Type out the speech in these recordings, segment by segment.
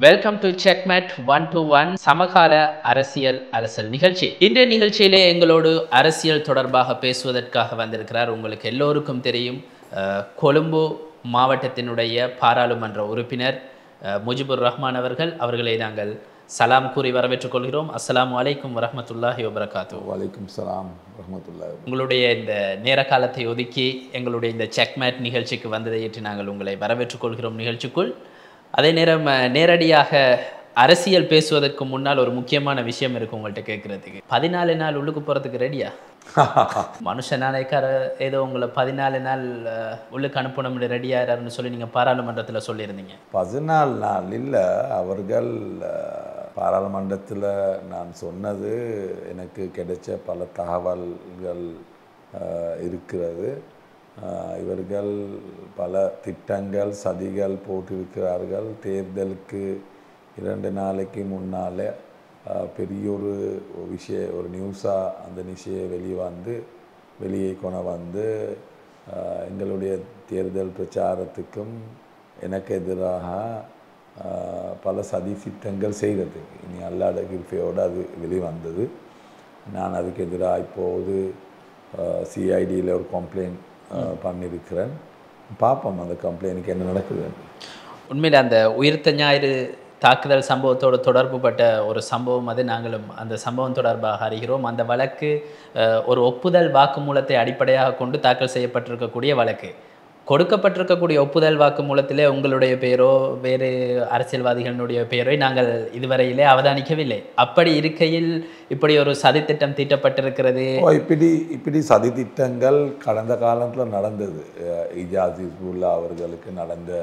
Welcome to checkmate one to one சமகால அரசியல் அரசியல் நிகழ்ச்சி இன்றைய நிகழ்ச்சியிலே எங்களோடு அரசியல் தொடர்பாக பேசுவதற்காக வந்திருக்கிறார் உங்களுக்கு எல்லோருக்கும் தெரியும் அஹ், கொழும்பு மாவட்டத்தினுடைய பாராளுமன்ற உறுப்பினர் அஹ், முஜிபுர் ரஹ்மான் அவர்கள் அவர்களை நாங்கள் சலாம் கூறி வரவேற்றுக் கொள்கிறோம் அஸ்ஸலாமு அலைக்கும் வரஹ்மத்துல்லாஹி வபரகாத்து வலைக்கும் சலாம் ரஹமத்துல்லா உங்களுடைய இந்த நேர காலத்தை ஒதுக்கி எங்களுடைய இந்த செக்மேட் நிகழ்ச்சிக்கு வந்ததை ஏற்று நாங்கள் உங்களை வரவேற்றுக் கொள்கிறோம் நிகழ்ச்சிக்குள் அதே நேரம் அஹ், நேரடியாக அரசியல் பேசுவதற்கு முன்னால் ஒரு முக்கியமான விஷயம் இருக்கு உங்கள்கிட்ட கேட்கறதுக்கு பதினாலு நாள் உள்ளுக்கு போகிறதுக்கு ரெடியா மனுஷன் நாளைக்கார ஏதோ உங்களை பதினாலு நாள் அஹ், உள்ளுக்கு அனுப்பணும் ரெடியாகிறாருன்னு சொல்லி நீங்கள் பாராளுமன்றத்தில் சொல்லியிருந்தீங்க பதினாலு நாள் இல்லை அவர்கள் அஹ், பாராளுமன்றத்தில் நான் சொன்னது எனக்கு கிடைச்ச பல தகவல்கள் அஹ், இருக்கிறது அஹ், இவர்கள் பல திட்டங்கள் சதிகள் போட்டிருக்கிறார்கள் தேர்தலுக்கு இரண்டு நாளைக்கு முன்னாலே அஹ், பெரிய ஒரு விஷய ஒரு நியூஸாக அந்த நிஷையை வெளியே வந்து வெளியே கொண்டு வந்து அஹ், எங்களுடைய தேர்தல் பிரச்சாரத்துக்கும் எனக்கு எதிராக அஹ், பல சதி திட்டங்கள் செய்கிறதுக்கு இனி அல்லாட கிருப்பையோடு அது வெளிவந்தது நான் அதுக்கு எதிராக இப்போது சிஐடியில் ஒரு கம்ப்ளைண்ட் பண்ணியிருக்கிறேன் பார்ப்போம் அந்த கம்ப்ளைனுக்கு என்ன நடக்குது உண்மையில் அந்த உயிர்த்த ஞாயிறு தாக்குதல் சம்பவத்தோடு தொடர்புபட்ட ஒரு சம்பவம் அது நாங்களும் அந்த சம்பவம் தொடர்பாக அறிகிறோம் அந்த வழக்கு அஹ், ஒரு ஒப்புதல் வாக்குமூலத்தை அடிப்படையாக கொண்டு தாக்கல் செய்யப்பட்டிருக்கக்கூடிய வழக்கு கொடுக்கப்பட்டிருக்கக்கூடிய ஒப்புதல் வாக்குமூலத்திலே உங்களுடைய பெயரோ வேறு அரசியல்வாதிகளினுடைய பெயரை நாங்கள் இதுவரையிலே அவதானிக்கவில்லை அப்படி இருக்கையில் இப்படி ஒரு சதித்திட்டம் தீட்டப்பட்டிருக்கிறது ஓ இப்படி இப்படி சதி திட்டங்கள் கடந்த காலத்தில் நடந்தது அஹ் இஜாஸ் இஸ்புல்லா அவர்களுக்கு நடந்த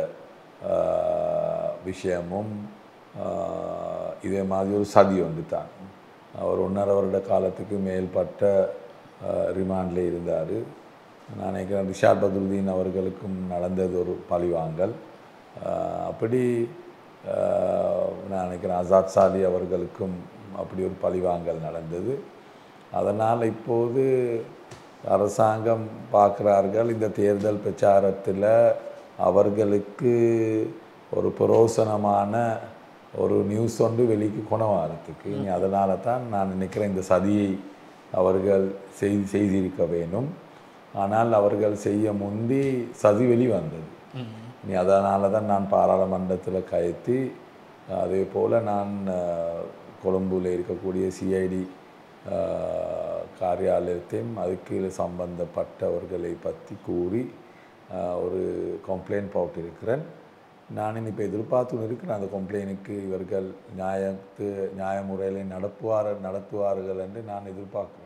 அஹ், விஷயமும் அஹ், இதே மாதிரி ஒரு சதி ஒன்று தான் அவர் ஒன்றரை வருட காலத்துக்கு மேல்பட்ட ரிமாண்டில் இருந்தார் நான் நினைக்கிறேன் ரிஷாத் பத்ருதீன் அவர்களுக்கும் நடந்தது ஒரு பழிவாங்கல் அஹ், அப்படி அஹ், நான் நினைக்கிறேன் ஆசாத் சாதி அவர்களுக்கும் அப்படி ஒரு பழிவாங்கல் நடந்தது அதனால் இப்போது அரசாங்கம் பார்க்குறார்கள் இந்த தேர்தல் பிரச்சாரத்தில் அவர்களுக்கு ஒரு புரோசனமான ஒரு நியூஸ் ஒன்று வெளிக்கு கொணவாரத்துக்கு இனி அதனால தான் நான் நினைக்கிறேன் இந்த சதியை அவர்கள் செய்து செய்திருக்க வேண்டும் ஆனால் அவர்கள் செய்ய முந்தி சதி வெளிவந்தது இனி அதனால தான் நான் பாராளுமன்றத்தில் கயத்தி அதே போல் நான் அஹ், கொழும்புல இருக்கக்கூடிய சிஐடி காரியாலயத்தையும் அதுக்கு சம்பந்தப்பட்டவர்களை பற்றி கூறி அஹ், ஒரு கம்ப்ளைண்ட் போட்டிருக்கிறேன் நான் இப்போ எதிர்பார்த்து இருக்கிறேன் அந்த கம்ப்ளைனுக்கு இவர்கள் நியாயத்து நியாய முறையில் நடப்புவார் நடத்துவார்கள் என்று நான் எதிர்பார்க்கிறேன்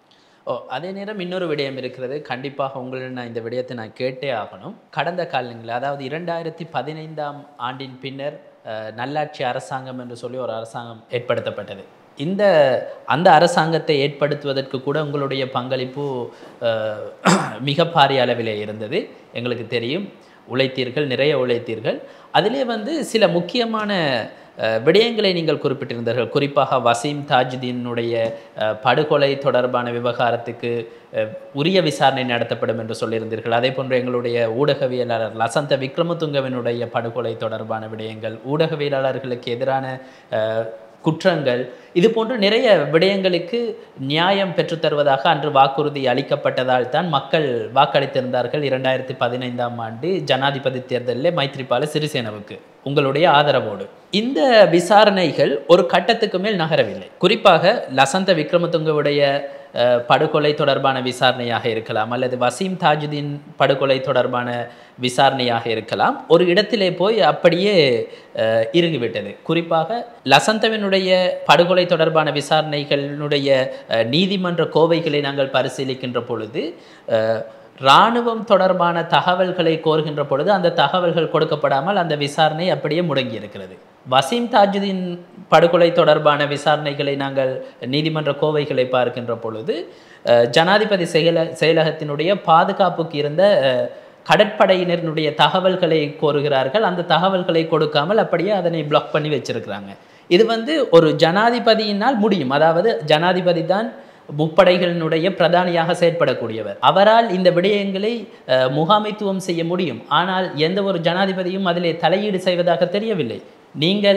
ஓ அதே நேரம் இன்னொரு விடயம் இருக்கிறது கண்டிப்பாக உங்களிடம் நான் இந்த விடயத்தை நான் கேட்டே ஆகணும் கடந்த காலங்களில் அதாவது இரண்டாயிரத்தி பதினைந்தாம் ஆண்டின் பின்னர் அஹ், நல்லாட்சி அரசாங்கம் என்று சொல்லி ஒரு அரசாங்கம் ஏற்படுத்தப்பட்டது இந்த அந்த அரசாங்கத்தை ஏற்படுத்துவதற்கு கூட உங்களுடைய பங்களிப்பு அஹ், மிக பாரிய அளவிலே இருந்தது எங்களுக்கு தெரியும் உழைத்தீர்கள் நிறைய உழைத்தீர்கள் அதிலே வந்து சில முக்கியமான அஹ், விடயங்களை நீங்கள் குறிப்பிட்டிருந்தீர்கள் குறிப்பாக வசீம் தாஜுதீனுடைய அஹ், படுகொலை தொடர்பான விவகாரத்துக்கு அஹ், உரிய விசாரணை நடத்தப்படும் என்று சொல்லியிருந்தீர்கள் அதே போன்று எங்களுடைய ஊடகவியலாளர் லசந்த விக்ரமதுங்கவினுடைய படுகொலை தொடர்பான விடயங்கள் ஊடகவியலாளர்களுக்கு எதிரான அஹ், குற்றங்கள் இது போன்று நிறைய விடயங்களுக்கு நியாயம் பெற்றுத்தருவதாக அன்று வாக்குறுதி அளிக்கப்பட்டதால் தான் மக்கள் வாக்களித்திருந்தார்கள் இரண்டாயிரத்தி பதினைந்தாம் ஆண்டு ஜனாதிபதி தேர்தலில் மைத்ரிபால சிறிசேனவுக்கு உங்களுடைய ஆதரவோடு இந்த விசாரணைகள் ஒரு கட்டத்துக்கு மேல் நகரவில்லை குறிப்பாக லசந்த விக்ரமதுங்கவுடைய அஹ், படுகொலை தொடர்பான விசாரணையாக இருக்கலாம் அல்லது வசீம் தாஜுதீன் படுகொலை தொடர்பான விசாரணையாக இருக்கலாம் ஒரு இடத்திலே போய் அப்படியே அஹ், இறுகிவிட்டது குறிப்பாக லசந்தவினுடைய படுகொலை தொடர்பான விசாரணைகளினுடைய அஹ், நீதிமன்ற கோவைகளை நாங்கள் பரிசீலிக்கின்ற பொழுது அஹ், இராணுவம் தொடர்பான தகவல்களை கோருகின்ற பொழுது அந்த தகவல்கள் கொடுக்கப்படாமல் அந்த விசாரணை அப்படியே முடங்கி இருக்கிறது வசீம் தாஜுதீன் படுகொலை தொடர்பான விசாரணைகளை நாங்கள் நீதிமன்ற கோவைகளை பார்க்கின்ற பொழுது அஹ், ஜனாதிபதி செயல செயலகத்தினுடைய பாதுகாப்புக்கு இருந்த அஹ், கடற்படையினருடைய தகவல்களை கோருகிறார்கள் அந்த தகவல்களை கொடுக்காமல் அப்படியே அதனை பிளாக் பண்ணி வச்சிருக்கிறாங்க இது வந்து ஒரு ஜனாதிபதியினால் முடியும் அதாவது ஜனாதிபதி தான் முப்படைகளினுடைய பிரதானியாக செயற்படக்கூடியவர் அவரால் இந்த விடயங்களை அஹ், முகாமைத்துவம் செய்ய முடியும் ஆனால் எந்த ஒரு ஜனாதிபதியும் அதிலே தலையீடு செய்வதாக தெரியவில்லை நீங்கள்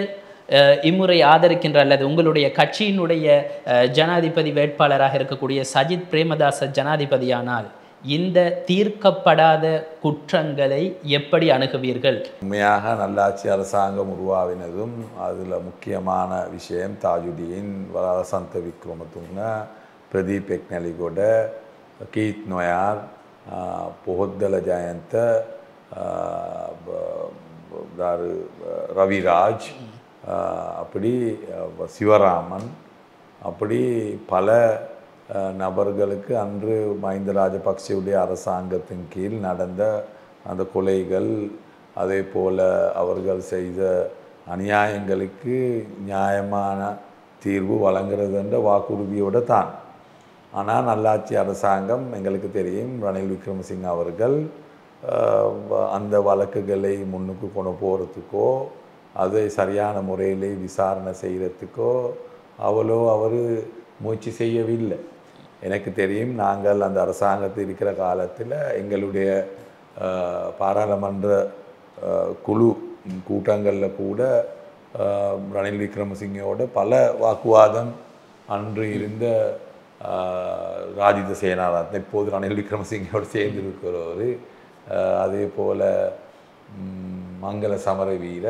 அஹ், இம்முறை ஆதரிக்கின்ற அல்லது உங்களுடைய கட்சியினுடைய அஹ், ஜனாதிபதி வேட்பாளராக இருக்கக்கூடிய சஜித் பிரேமதாச ஜனாதிபதியானால் இந்த தீர்க்கப்படாத குற்றங்களை எப்படி அணுகுவீர்கள் உண்மையாக நல்லாட்சி அரசாங்கம் உருவாவினதும் அதில் முக்கியமான விஷயம் தாஜுதீன் வசந்த விக்ரமதுங்க பிரதீப் எக்னலிகோட கீத் நொயார் ஆஹ், பொஹொத்தல ஜெயந்த ஆஹ், ப- ப- யாரு, ரவிராஜ் ஆஹ், அப்படி ஆஹ், சிவராமன் அப்படி பல அஹ், நபர்களுக்கு அன்று மஹிந்த ராஜபக்சேவுடைய அரசாங்கத்தின் கீழ் நடந்த அந்த கொலைகள் அதே போல அவர்கள் செய்த அநியாயங்களுக்கு நியாயமான தீர்வு வழங்குறது என்ற வாக்குறுதியோடு தான் ஆனால் நல்லாட்சி அரசாங்கம் எங்களுக்கு தெரியும் ரணில் விக்ரமசிங்க அவர்கள் அஹ், வ- அந்த வழக்குகளை முன்னுக்கு கொண்டு போகிறதுக்கோ அதை சரியான முறையிலே விசாரணை செய்கிறதுக்கோ அவ்வளோ அவர் முயற்சி செய்யவில்லை எனக்கு தெரியும் நாங்கள் அந்த அரசாங்கத்தில் இருக்கிற காலத்தில் எங்களுடைய அஹ், பாராளுமன்ற அஹ், குழு கூட்டங்களில் கூட அஹ், ரணில் விக்ரமசிங்கோட பல வாக்குவாதம் அன்று இருந்த ஆஹ், ராஜித சேனாரத்ன இப்போது ரணில் விக்ரமசிங்கோடு சேர்ந்து இருக்கிறவர் அதே போல் மங்கள சமர வீர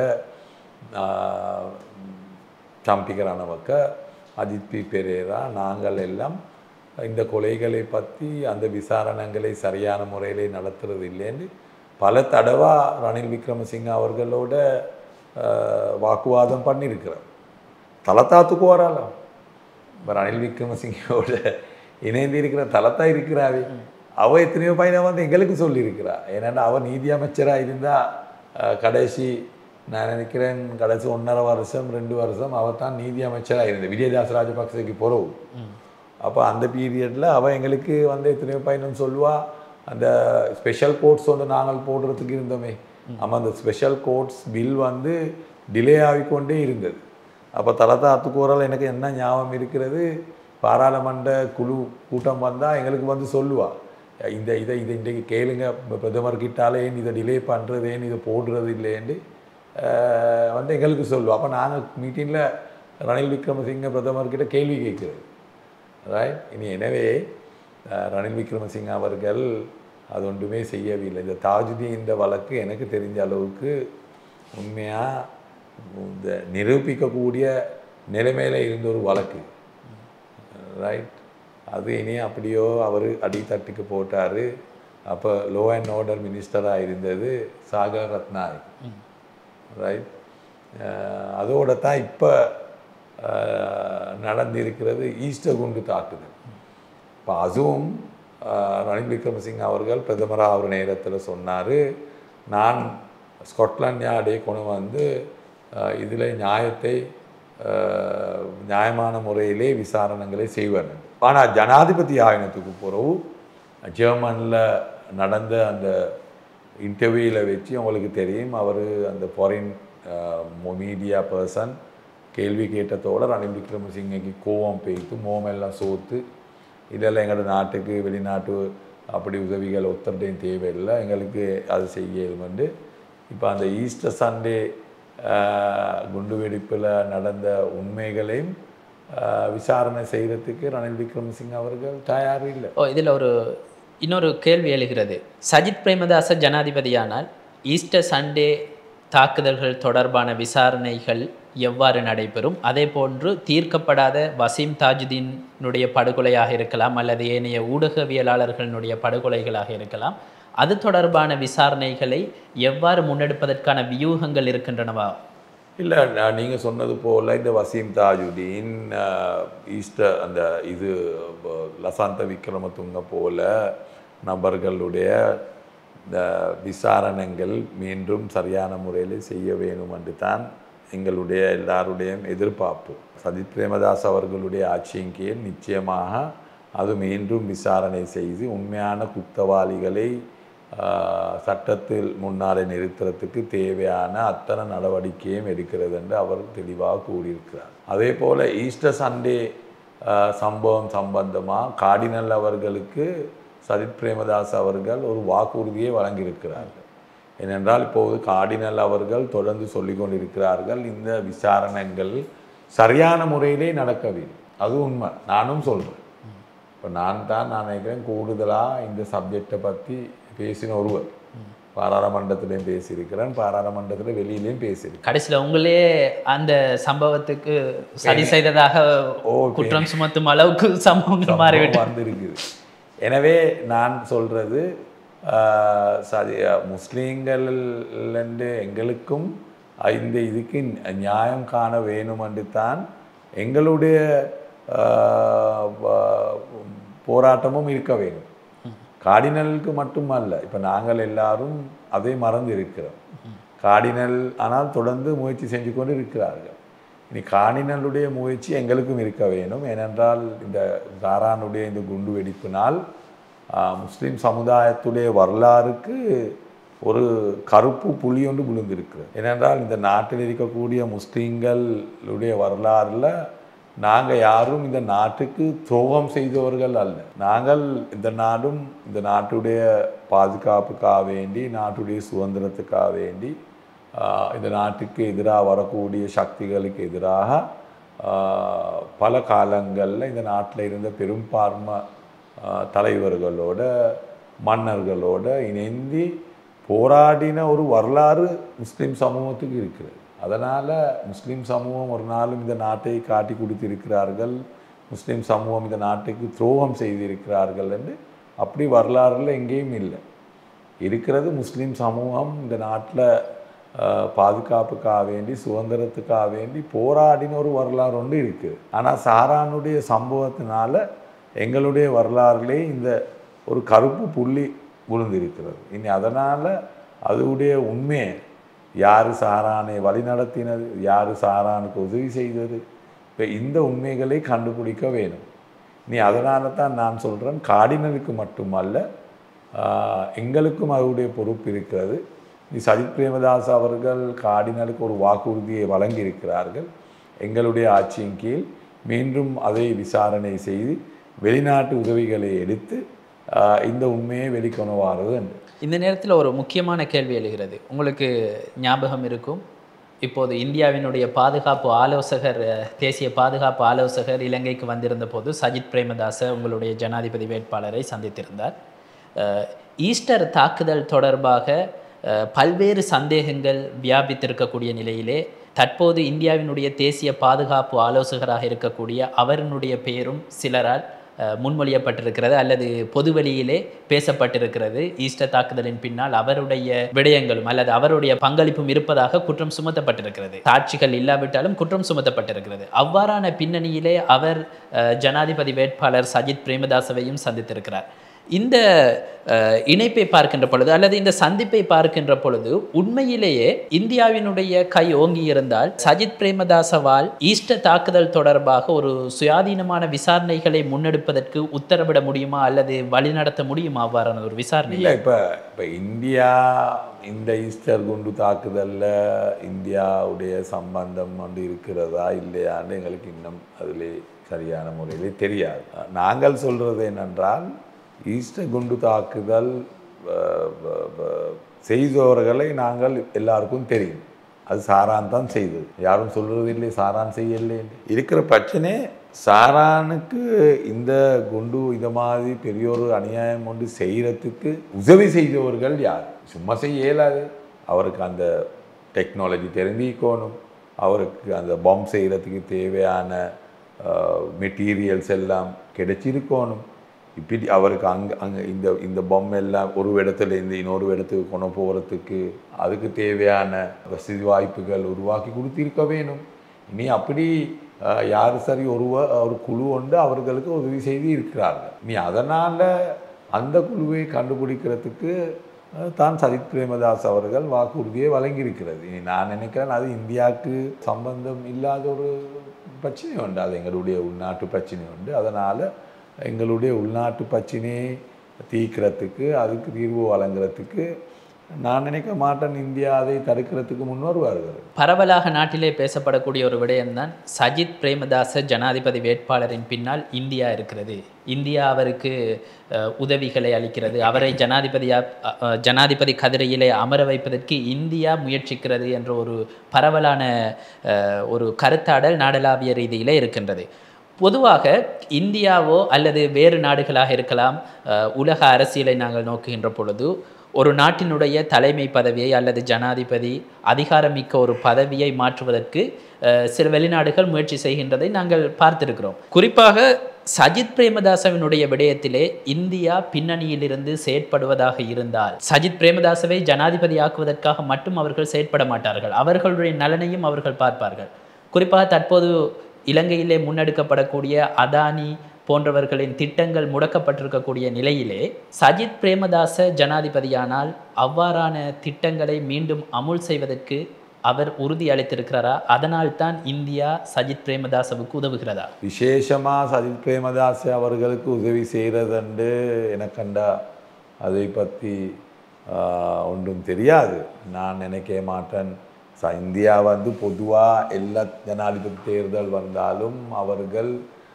ஆஹ், சம்பிக ரணவக்க அஜித் பி பெரேரா நாங்கள் எல்லாம் இந்த கொலைகளை பற்றி அந்த விசாரணைகளை சரியான முறையிலே நடத்துறது இல்லைன்னு பல தடவை ரணில் விக்ரமசிங்க அவர்களோட ஆஹ், வாக்குவாதம் பண்ணியிருக்கிறோம் தலத்தாத்துக்கு வராலாம் இப்போ ரணில் விக்ரமசிங்கோட இணைந்து இருக்கிற தலத்தா இருக்கிறாவே அவ எத்தனையோ பையனை வந்து எங்களுக்கு சொல்லியிருக்கிறா ஏன்னா அவ நீதி அமைச்சராக இருந்தால் கடைசி நான் நினைக்கிறேன் கடைசி ஒன்றரை வருஷம் ரெண்டு வருஷம் அவ தான் நீதி அமைச்சராக இருந்தது விஜயதாஸ் ராஜபக்சேக்கு போகிறோம் அப்போ அந்த பீரியடில் அவள் எங்களுக்கு வந்து எத்தனையோ பையனும் சொல்லுவா அந்த ஸ்பெஷல் கோர்ட்ஸ் வந்து நாங்கள் போடுறதுக்கு இருந்தோமே ஆமாம் அந்த ஸ்பெஷல் கோர்ட்ஸ் பில் வந்து டிலே ஆகிக்கொண்டே இருந்தது அப்போ தலத்தா அத்துக்கூறல் எனக்கு என்ன ஞாபகம் இருக்கிறது பாராளுமன்ற குழு கூட்டம் வந்தால் எங்களுக்கு வந்து சொல்லுவா இந்த இதை இதை இன்றைக்கு கேளுங்க இப்ப பிரதமர் கிட்டாலே ஏன் இதை டிலே பண்ணுறது ஏன் இதை போடுறது இல்லைன்னு அஹ், வந்து எங்களுக்கு சொல்லுவா அப்போ நாங்கள் மீட்டிங்கில் ரணில் விக்ரமசிங்க பிரதமர்கிட்ட கேள்வி கேட்குறது ரைட் இனி எனவே அஹ், ரணில் விக்ரமசிங்க அவர்கள் அது ஒன்றுமே செய்யவில்லை இந்த தாஜுதீன் இந்த வழக்கு எனக்கு தெரிஞ்ச அளவுக்கு உண்மையாக இந்த நிரூபிக்கக்கூடிய நிலைமையில் இருந்த ஒரு வழக்கு ரைட் அது இனி அப்படியோ அவர் அடித்தட்டுக்கு போட்டார் அப்போ லோ அண்ட் ஆர்டர் மினிஸ்டராக இருந்தது சாகர் ரத்னாய் ரைட் அதோட தான் இப்போ நடந்திருக்கிறது ஈஸ்டர் குண்டு தாக்குதல் இப்போ அதுவும் அஹ், ரணில் விக்ரமசிங்க அவர்கள் பிரதமராக ஒரு நேரத்தில் சொன்னார் நான் ஸ்காட்லாண்ட் யார்டே கொண்டு வந்து இதில் நியாயத்தை அஹ், நியாயமான முறையிலே விசாரணைகளை செய்வேன் ஆனால் ஜனாதிபதி ஆயனத்துக்கு பிறகு ஜெர்மனில் நடந்த அந்த இன்டர்வியூவில் வச்சு உங்களுக்கு தெரியும் அவர் அந்த ஃபாரின் மீடியா பர்சன் கேள்வி கேட்டதோட ரணில் விக்ரமசிங்கக்கு கோவம் பெய்த்து மோமெல்லாம் சோத்து இதெல்லாம் எங்களோட நாட்டுக்கு வெளிநாட்டு அப்படி உதவிகள் ஒத்தருடையும் தேவையில்லை எங்களுக்கு அது செய்யலுமெண்டு இப்போ அந்த ஈஸ்டர் சண்டே குண்டு வெடிப்பில் நடந்த உண்மைகளையும் ஆஹ், விசாரணை செய்கிறதுக்கு ரணில் விக்ரமசிங்க அவர்கள் தயார் இல்லை ஓ இதில் ஒரு இன்னொரு கேள்வி எழுகிறது சஜித் பிரேமதாச ஜனாதிபதியானால் ஈஸ்டர் சண்டே தாக்குதல்கள் தொடர்பான விசாரணைகள் எவ்வாறு நடைபெறும் அதே போன்று தீர்க்கப்படாத வசீம் தாஜுதீனுடைய படுகொலையாக இருக்கலாம் அல்லது ஏனைய ஊடகவியலாளர்களுடைய படுகொலைகளாக இருக்கலாம் அது தொடர்பான விசாரணைகளை எவ்வாறு முன்னெடுப்பதற்கான வியூகங்கள் இருக்கின்றனவா இல்லை நீங்கள் சொன்னது போல் இந்த வசீம் தாஜுதீன் ஆஹ், ஈஸ்டர் அந்த இது ப- லசாந்த விக்ரமதுங்க போல நபர்களுடைய இந்த விசாரணைகள் மீண்டும் சரியான முறையில் செய்ய வேணும் என்று தான் எங்களுடைய எல்லாருடைய எதிர்பார்ப்பு சஜித் பிரேமதாஸ் அவர்களுடைய ஆட்சியின் கீழ் நிச்சயமாக அது மீண்டும் விசாரணை செய்து உண்மையான குற்றவாளிகளை ஆஹ், சட்டத்தில் முன்னாலே நிறுத்துறதுக்கு தேவையான அத்தனை நடவடிக்கையும் எடுக்கிறது என்று அவர் தெளிவாக கூறியிருக்கிறார் அதே போல் ஈஸ்டர் சண்டே ஆஹ், சம்பவம் சம்பந்தமாக கார்டினல் அவர்களுக்கு சஜித் பிரேமதாஸ் அவர்கள் ஒரு வாக்குறுதியை வழங்கியிருக்கிறார்கள் ஏனென்றால் இப்போது கார்டினல் அவர்கள் தொடர்ந்து சொல்லிக் கொண்டிருக்கிறார்கள் இந்த விசாரணைகள் சரியான முறையிலே நடக்கவில்லை அது உண்மை நானும் சொல்கிறேன் இப்போ நான் தான் நான் நினைக்கிறேன் கூடுதலாக இந்த சப்ஜெக்டை பற்றி பேசின ஒருவர் பாராளுமன்றத்திலையும் பேசியிருக்கிறேன் பாராளுமன்றத்தில் வெளியிலையும் பேசியிருக்கேன் கடைசியில் உங்களே அந்த சம்பவத்துக்கு சரி செய்ததாக ஓ, குற்றம் சுமத்தும் அளவுக்கு சம்பவங்கள் மாறிவிட்டு வந்திருக்குது எனவே நான் சொல்றது ஆஹ், சரி முஸ்லீம்கள் எங்களுக்கும் இந்த இதுக்கு நியாயம் காண வேணும் என்று தான் எங்களுடைய ஆஹ், வ- போராட்டமும் இருக்க வேண்டும் கார்டினலுக்கு மட்டுமல்ல இப்போ நாங்கள் எல்லாரும் அதை மறந்து இருக்கிறோம் கார்டினல் ஆனால் தொடர்ந்து முயற்சி செஞ்சு கொண்டு இருக்கிறார்கள் இனி கார்டினலுடைய முயற்சி எங்களுக்கும் இருக்க வேணும் ஏனென்றால் இந்த தாரானுடைய இந்த குண்டு வெடிப்பினால் ஆஹ், முஸ்லிம் சமுதாயத்துடைய வரலாறுக்கு ஒரு கருப்பு புள்ளி ஒன்று விழுந்திருக்கிறது ஏனென்றால் இந்த நாட்டில் இருக்கக்கூடிய முஸ்லீம்களுடைய வரலாறுல நாங்கள் யாரும் இந்த நாட்டுக்கு துரோகம் செய்தவர்கள் அல்ல நாங்கள் இந்த நாடும் இந்த நாட்டுடைய பாதுகாப்புக்காக வேண்டி நாட்டுடைய சுதந்திரத்துக்காக வேண்டி ஆஹ், இந்த நாட்டுக்கு எதிராக வரக்கூடிய சக்திகளுக்கு எதிராக ஆஹ், பல காலங்களில் இந்த நாட்டில் இருந்த பெரும்பான்மை ஆஹ், தலைவர்களோட மன்னர்களோட இணைந்து போராடின ஒரு வரலாறு முஸ்லீம் சமூகத்துக்கு இருக்குது அதனால் முஸ்லீம் சமூகம் ஒரு நாளும் இந்த நாட்டை காட்டி கொடுத்திருக்கிறார்கள் முஸ்லீம் சமூகம் இந்த நாட்டுக்கு துரோகம் செய்திருக்கிறார்கள் என்று அப்படி வரலாறுல எங்கேயும் இல்லை இருக்கிறது முஸ்லீம் சமூகம் இந்த நாட்டில் பாதுகாப்புக்காக வேண்டி சுதந்திரத்துக்காக வேண்டி போராடின ஒரு வரலாறு ஒன்று இருக்குது ஆனால் சாரானுடைய சம்பவத்தினால எங்களுடைய வரலாறுலே இந்த ஒரு கருப்பு புள்ளி விழுந்திருக்கிறது இனி அதனால் அதுடைய உண்மையை யார் சாரானை வழிநடத்தினது யார் சாரானுக்கு உதவி செய்தது இப்போ இந்த உண்மைகளை கண்டுபிடிக்க வேணும் நீ அதனால தான் நான் சொல்கிறேன் கார்டினலுக்கு மட்டுமல்ல ஆஹ், எங்களுக்கும் அதனுடைய பொறுப்பு இருக்கிறது நீ சஜித் பிரேமதாஸ் அவர்கள் கார்டினலுக்கு ஒரு வாக்குறுதியை வழங்கியிருக்கிறார்கள் எங்களுடைய ஆட்சியின் கீழ் மீண்டும் அதை விசாரணை செய்து வெளிநாட்டு உதவிகளை எடுத்து ஆஹ், இந்த உண்மையை வெளிக்கொண்டு வாருது என்று இந்த நேரத்தில் ஒரு முக்கியமான கேள்வி எழுகிறது உங்களுக்கு ஞாபகம் இருக்கும் இப்போது இந்தியாவினுடைய பாதுகாப்பு ஆலோசகர் அஹ், தேசிய பாதுகாப்பு ஆலோசகர் இலங்கைக்கு வந்திருந்த போது சஜித் பிரேமதாச உங்களுடைய ஜனாதிபதி வேட்பாளரை சந்தித்திருந்தார் அஹ், ஈஸ்டர் தாக்குதல் தொடர்பாக அஹ், பல்வேறு சந்தேகங்கள் வியாபித்திருக்கக்கூடிய நிலையிலே தற்போது இந்தியாவினுடைய தேசிய பாதுகாப்பு ஆலோசகராக இருக்கக்கூடிய அவரினுடைய பெயரும் சிலரால் அஹ், முன்மொழியப்பட்டிருக்கிறது அல்லது பொதுவெளியிலே பேசப்பட்டிருக்கிறது ஈஸ்டர் தாக்குதலின் பின்னால் அவருடைய விடயங்களும் அல்லது அவருடைய பங்களிப்பும் இருப்பதாக குற்றம் சுமத்தப்பட்டிருக்கிறது சாட்சிகள் இல்லாவிட்டாலும் குற்றம் சுமத்தப்பட்டிருக்கிறது அவ்வாறான பின்னணியிலே அவர் அஹ், ஜனாதிபதி வேட்பாளர் சஜித் பிரேமதாசவையும் சந்தித்திருக்கிறார் இந்த அஹ், இணைப்பை பார்க்கின்ற பொழுது அல்லது இந்த சந்திப்பை பார்க்கின்ற பொழுது உண்மையிலேயே இந்தியாவினுடைய கை ஓங்கி இருந்தால் சஜித் பிரேமதாசவால் ஈஸ்டர் தாக்குதல் தொடர்பாக ஒரு சுயாதீனமான விசாரணைகளை முன்னெடுப்பதற்கு உத்தரவிட முடியுமா அல்லது வழிநடத்த முடியுமா அவ்வாறான ஒரு விசாரணை இல்லை இப்போ இப்போ இந்தியா இந்த ஈஸ்டர் குண்டு தாக்குதலில் இந்தியாவுடைய சம்பந்தம் வந்து இருக்கிறதா இல்லையான்னு எங்களுக்கு இன்னும் அதில் சரியான முறையிலே தெரியாது நாங்கள் சொல்கிறது என்னென்றால் ஈஸ்டர் குண்டு தாக்குதல் அஹ், அஹ், அஹ், செய்தவர்களை நாங்கள் எல்லாருக்கும் தெரியும் அது சாரான் தான் செய்தது யாரும் சொல்கிறது இல்லை சாரான் செய்யலை இருக்கிற பிரச்சனை சாரானுக்கு இந்த குண்டு இந்த மாதிரி பெரிய ஒரு அநியாயம் கொண்டு செய்கிறதுக்கு உதவி செய்தவர்கள் யார் சும்மா செய்ய இயலாது அவருக்கு அந்த டெக்னாலஜி தெரிஞ்சிக்கணும் அவருக்கு அந்த பாம் செய்கிறதுக்கு தேவையான மெட்டீரியல்ஸ் எல்லாம் கிடைச்சிருக்கணும் இப்படி அவருக்கு அங்கே அங்கே இந்த இந்த பொம்மை எல்லாம் ஒரு இடத்துல இருந்து இன்னொரு இடத்துக்கு கொண்டு போகிறதுக்கு அதுக்கு தேவையான வசதி வாய்ப்புகள் உருவாக்கி கொடுத்திருக்க வேணும் இனி அப்படி அஹ், யார் சரி ஒரு ஒரு குழு உண்டு அவர்களுக்கு உதவி செய்து இருக்கிறார்கள் நீ அதனால் அந்த குழுவை கண்டுபிடிக்கிறதுக்கு அஹ், தான் சஜித் பிரேமதாஸ் அவர்கள் வாக்குறுதியை வழங்கியிருக்கிறது இனி நான் நினைக்கிறேன் அது இந்தியாவுக்கு சம்பந்தம் இல்லாத ஒரு பிரச்சனை உண்டு அது எங்களுடைய உள்நாட்டு பிரச்சனை உண்டு அதனால் எங்களுடைய உள்நாட்டு பிரச்சனையை தீர்க்கிறதுக்கு அதுக்கு தீர்வு வழங்குறதுக்கு நான் நினைக்க மாட்டேன் இந்தியா அதை தடுக்கிறதுக்கு முன் வருவார்கள் பரவலாக நாட்டிலே பேசப்படக்கூடிய ஒரு விடயம்தான் சஜித் பிரேமதாச ஜனாதிபதி வேட்பாளரின் பின்னால் இந்தியா இருக்கிறது இந்தியா அவருக்கு அஹ், உதவிகளை அளிக்கிறது அவரை ஜனாதிபதியா அ- அ, ஜனாதிபதி கதிரையிலே அமர வைப்பதற்கு இந்தியா முயற்சிக்கிறது என்ற ஒரு பரவலான அஹ், ஒரு கருத்தாடல் நாடளாவிய ரீதியிலே இருக்கின்றது பொதுவாக இந்தியாவோ அல்லது வேறு நாடுகளாக இருக்கலாம் அஹ், உலக அரசியலை நாங்கள் நோக்குகின்ற பொழுது ஒரு நாட்டினுடைய தலைமை பதவியை அல்லது ஜனாதிபதி அதிகாரமிக்க ஒரு பதவியை மாற்றுவதற்கு அஹ், சில வெளிநாடுகள் முயற்சி செய்கின்றதை நாங்கள் பார்த்திருக்கிறோம் குறிப்பாக சஜித் பிரேமதாசவினுடைய விடயத்திலே இந்தியா பின்னணியிலிருந்து செயற்படுவதாக இருந்தால் சஜித் பிரேமதாசவை ஜனாதிபதியாக்குவதற்காக மட்டும் அவர்கள் செயற்பட மாட்டார்கள் அவர்களுடைய நலனையும் அவர்கள் பார்ப்பார்கள் குறிப்பாக தற்போது இலங்கையிலே முன்னெடுக்கப்படக்கூடிய அதானி போன்றவர்களின் திட்டங்கள் முடக்கப்பட்டிருக்கக்கூடிய நிலையிலே சஜித் பிரேமதாச ஜனாதிபதியானால் அவ்வாறான திட்டங்களை மீண்டும் அமுல் செய்வதற்கு அவர் உறுதி அளித்திருக்கிறாரா அதனால் தான் இந்தியா சஜித் பிரேமதாசவுக்கு உதவுகிறதா விசேஷமாக சஜித் பிரேமதாஸ் அவர்களுக்கு உதவி செய்கிறதுண்டு எனக்கண்டா அதை பற்றி ஒன்றும் தெரியாது நான் நினைக்க மாட்டேன் ச இந்தியா வந்து பொதுவாக எல்லா ஜனாதிபதி தேர்தல் வந்தாலும் அவர்கள்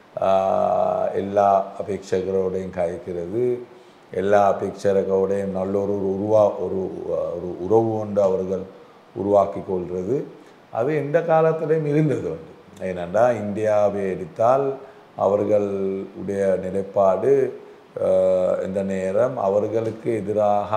ஆஹ், எல்லா அபேட்சகரோடையும் கழிக்கிறது எல்லா அபேட்சகரோடையும் நல்ல ஒரு ஒரு உருவா ஒரு ஒரு உறவு கொண்டு அவர்கள் உருவாக்கி கொள்வது அது எந்த காலத்திலையும் இருந்தது வந்து ஏனென்றா இந்தியாவை எடுத்தால் அவர்களுடைய நிலைப்பாடு ஆஹ், இந்த நேரம் அவர்களுக்கு எதிராக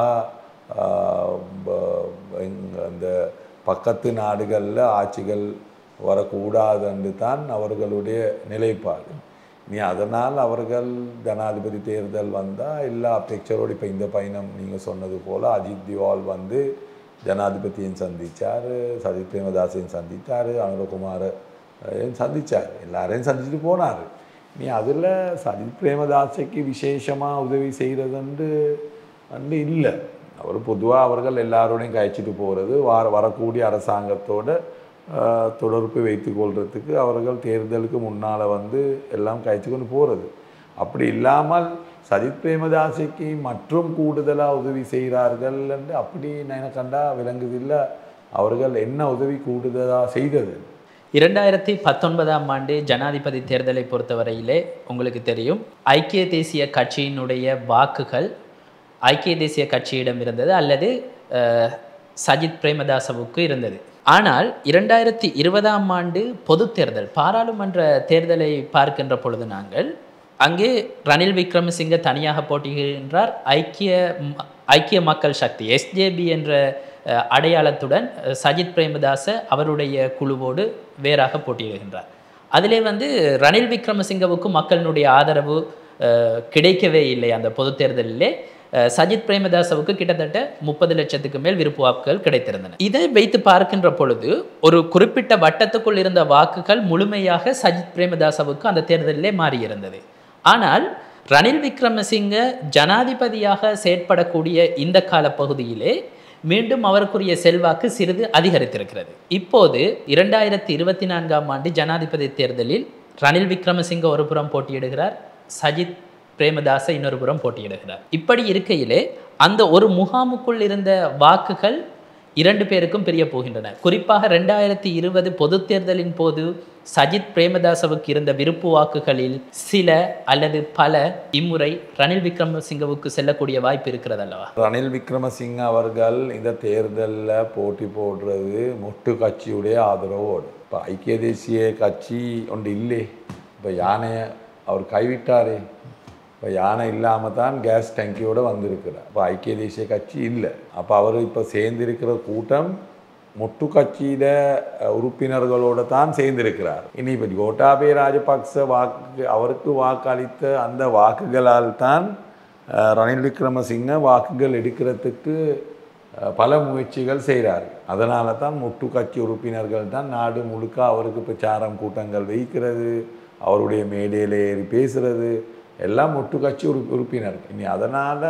ஆஹ், ப- எங்க- அந்த பக்கத்து நாடுகளில் ஆட்சிகள் வரக்கூடாது தான் அவர்களுடைய நிலைப்பாடு நீ அதனால் அவர்கள் ஜனாதிபதி தேர்தல் வந்தால் எல்லா அபேட்சரோடு இப்போ இந்த பயணம் நீங்கள் சொன்னது போல் அஜித் திவால் வந்து ஜனாதிபதியும் சந்திச்சார் சஜித் பிரேமதாசையும் சந்தித்தார் அனுரகுமாரையும் சந்திச்சார் எல்லாரையும் சந்திச்சுட்டு போனார் நீ அதில் சஜித் பிரேமதாசைக்கு விசேஷமாக உதவி செய்கிறதுண்டு வந்து இல்லை அவர் பொதுவாக அவர்கள் எல்லாரோடையும் கழிச்சிட்டு போகிறது வார வரக்கூடிய அரசாங்கத்தோட ஆஹ், தொடர்பு வைத்துக் கொள்றதுக்கு அவர்கள் தேர்தலுக்கு முன்னால் வந்து எல்லாம் கழிச்சு கொண்டு போகிறது அப்படி இல்லாமல் சஜித் பிரேமதாசிக்கு மற்றும் கூடுதலாக உதவி செய்கிறார்கள் என்று அப்படி நான் கண்டா விளங்குதில்லை அவர்கள் என்ன உதவி கூடுதலாக செய்தது இரண்டாயிரத்தி பத்தொன்பதாம் ஆண்டு ஜனாதிபதி தேர்தலை பொறுத்தவரையிலே உங்களுக்கு தெரியும் ஐக்கிய தேசிய கட்சியினுடைய வாக்குகள் ஐக்கிய தேசிய கட்சியிடம் இருந்தது அல்லது அஹ், சஜித் பிரேமதாசவுக்கு இருந்தது ஆனால் இரண்டாயிரத்தி இருபதாம் ஆண்டு பொது தேர்தல் பாராளுமன்ற தேர்தலை பார்க்கின்ற பொழுது நாங்கள் அங்கே ரணில் விக்ரமசிங்க தனியாக போட்டியிடுகின்றார் ஐக்கிய ம- ஐக்கிய மக்கள் சக்தி எஸ்ஜேபி என்ற அஹ், அடையாளத்துடன் அஹ், சஜித் பிரேமதாச அவருடைய குழுவோடு வேறாக போட்டியிடுகின்றார் அதிலே வந்து ரணில் விக்ரமசிங்கவுக்கு மக்களினுடைய ஆதரவு அஹ், கிடைக்கவே இல்லை அந்த பொது தேர்தலிலே அஹ், சஜித் பிரேமதாசவுக்கு கிட்டத்தட்ட முப்பது லட்சத்துக்கு மேல் விருப்பு வாக்குகள் கிடைத்திருந்தன இதை வைத்து பார்க்கின்ற பொழுது ஒரு குறிப்பிட்ட வட்டத்துக்குள் இருந்த வாக்குகள் முழுமையாக சஜித் பிரேமதாசவுக்கு அந்த தேர்தலிலே மாறியிருந்தது ஆனால் ரணில் விக்ரமசிங்க ஜனாதிபதியாக செயற்படக்கூடிய இந்த காலப்பகுதியிலே மீண்டும் அவருக்குரிய செல்வாக்கு சிறிது அதிகரித்திருக்கிறது இப்போது இரண்டாயிரத்தி இருபத்தி நான்காம் ஆண்டு ஜனாதிபதி தேர்தலில் ரணில் விக்ரமசிங்க ஒரு புறம் போட்டியிடுகிறார் சஜித் பிரேமதாச இன்னொரு புறம் போட்டியிடுகிறார் இப்படி இருக்கையிலே அந்த ஒரு முகாமுக்குள் இருந்த வாக்குகள் இரண்டு பேருக்கும் பிரிய போகின்றன குறிப்பாக ரெண்டாயிரத்தி இருபது பொது தேர்தலின் போது சஜித் பிரேமதாசவுக்கு இருந்த விருப்பு வாக்குகளில் சில அல்லது பல இம்முறை ரணில் விக்ரமசிங்கவுக்கு செல்லக்கூடிய வாய்ப்பு இருக்கிறது அல்லவா ரணில் விக்ரமசிங்க அவர்கள் இந்த தேர்தலில் போட்டி போடுறது மொட்டு கட்சியுடைய ஆதரவோடு இப்போ ஐக்கிய தேசிய கட்சி ஒன்று இல்லை இப்போ யானையை அவர் கைவிட்டாரே இப்போ யானை இல்லாமல் தான் கேஸ் டேங்கியோடு வந்திருக்கிறார் இப்போ ஐக்கிய தேசிய கட்சி இல்லை அப்போ அவர் இப்போ சேர்ந்திருக்கிற கூட்டம் மொட்டு கட்சியில அஹ், உறுப்பினர்களோட தான் சேர்ந்திருக்கிறார் இனி இப்போ கோட்டாபே ராஜபக்ச வாக்கு அவருக்கு வாக்களித்த அந்த வாக்குகளால் தான் அஹ், ரணில் விக்ரமசிங்க வாக்குகள் எடுக்கிறதுக்கு அஹ், பல முயற்சிகள் செய்கிறார் அதனால தான் மொட்டு கட்சி உறுப்பினர்கள் தான் நாடு முழுக்க அவருக்கு பிரச்சாரம் கூட்டங்கள் வைக்கிறது அவருடைய மேடையில் ஏறி பேசுறது எல்லாம் மொட்டு கட்சி உறு உறுப்பினர் இனி அதனால்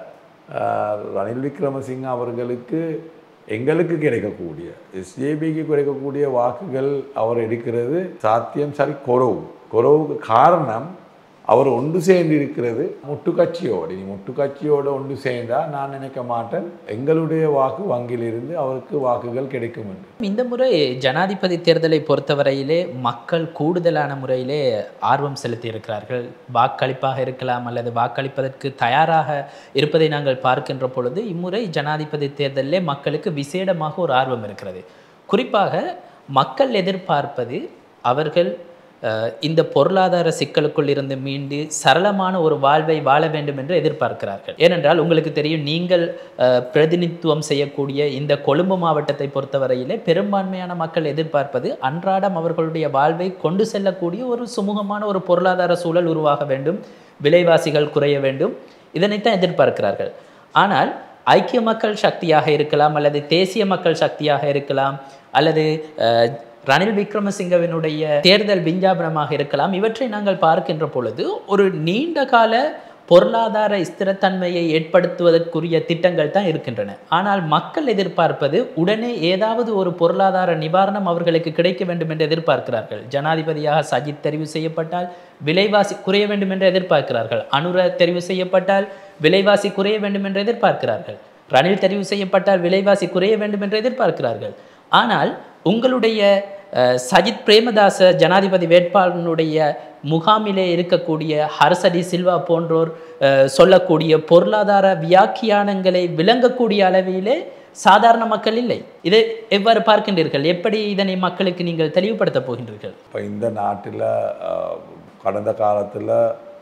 ரணில் விக்ரமசிங்க அவர்களுக்கு எங்களுக்கு கிடைக்கக்கூடிய எஸ்ஜேபிக்கு கிடைக்கக்கூடிய வாக்குகள் அவர் எடுக்கிறது சாத்தியம் சரி குறவு குறவுக்கு காரணம் அவர் ஒன்று சேர்ந்து இருக்கிறது முட்டு கட்சியோடு நீ முட்டு கட்சியோடு ஒன்று சேர்ந்தா நான் நினைக்க மாட்டேன் எங்களுடைய வாக்கு வங்கியிலிருந்து அவருக்கு வாக்குகள் கிடைக்கும் என்று இந்த முறை ஜனாதிபதி தேர்தலை பொறுத்தவரையிலே மக்கள் கூடுதலான முறையிலே ஆர்வம் செலுத்தி இருக்கிறார்கள் வாக்களிப்பாக இருக்கலாம் அல்லது வாக்களிப்பதற்கு தயாராக இருப்பதை நாங்கள் பார்க்கின்ற பொழுது இம்முறை ஜனாதிபதி தேர்தலிலே மக்களுக்கு விசேடமாக ஒரு ஆர்வம் இருக்கிறது குறிப்பாக மக்கள் எதிர்பார்ப்பது அவர்கள் அஹ், இந்த பொருளாதார சிக்கலுக்குள் இருந்து மீண்டு சரளமான ஒரு வாழ்வை வாழ வேண்டும் என்று எதிர்பார்க்கிறார்கள் ஏனென்றால் உங்களுக்கு தெரியும் நீங்கள் அஹ், பிரதிநிதித்துவம் செய்யக்கூடிய இந்த கொழும்பு மாவட்டத்தை பொறுத்தவரையிலே பெரும்பான்மையான மக்கள் எதிர்பார்ப்பது அன்றாடம் அவர்களுடைய வாழ்வை கொண்டு செல்லக்கூடிய ஒரு சுமூகமான ஒரு பொருளாதார சூழல் உருவாக வேண்டும் விலைவாசிகள் குறைய வேண்டும் இதனைத்தான் எதிர்பார்க்கிறார்கள் ஆனால் ஐக்கிய மக்கள் சக்தியாக இருக்கலாம் அல்லது தேசிய மக்கள் சக்தியாக இருக்கலாம் அல்லது அஹ், ரணில் விக்ரமசிங்கவினுடைய தேர்தல் விஞ்ஞாபனமாக இருக்கலாம் இவற்றை நாங்கள் பார்க்கின்ற பொழுது ஒரு நீண்ட கால பொருளாதார ஸ்திரத்தன்மையை ஏற்படுத்துவதற்குரிய திட்டங்கள் தான் இருக்கின்றன ஆனால் மக்கள் எதிர்பார்ப்பது உடனே ஏதாவது ஒரு பொருளாதார நிவாரணம் அவர்களுக்கு கிடைக்க வேண்டும் என்று எதிர்பார்க்கிறார்கள் ஜனாதிபதியாக சஜித் தெரிவு செய்யப்பட்டால் விலைவாசி குறைய வேண்டும் என்று எதிர்பார்க்கிறார்கள் அனுர தெரிவு செய்யப்பட்டால் விலைவாசி குறைய வேண்டும் என்று எதிர்பார்க்கிறார்கள் ரணில் தெரிவு செய்யப்பட்டால் விலைவாசி குறைய வேண்டும் என்று எதிர்பார்க்கிறார்கள் ஆனால் உங்களுடைய அஹ், சஜித் பிரேமதாச ஜனாதிபதி வேட்பாளனுடைய முகாமிலே இருக்கக்கூடிய ஹர்சடி சில்வா போன்றோர் அஹ், சொல்லக்கூடிய பொருளாதார வியாக்கியானங்களை விளங்கக்கூடிய அளவிலே சாதாரண மக்கள் இல்லை இதை எவ்வாறு பார்க்கின்றீர்கள் எப்படி இதனை மக்களுக்கு நீங்கள் தெளிவுபடுத்தப் போகின்றீர்கள் இப்போ இந்த நாட்டில் கடந்த காலத்தில்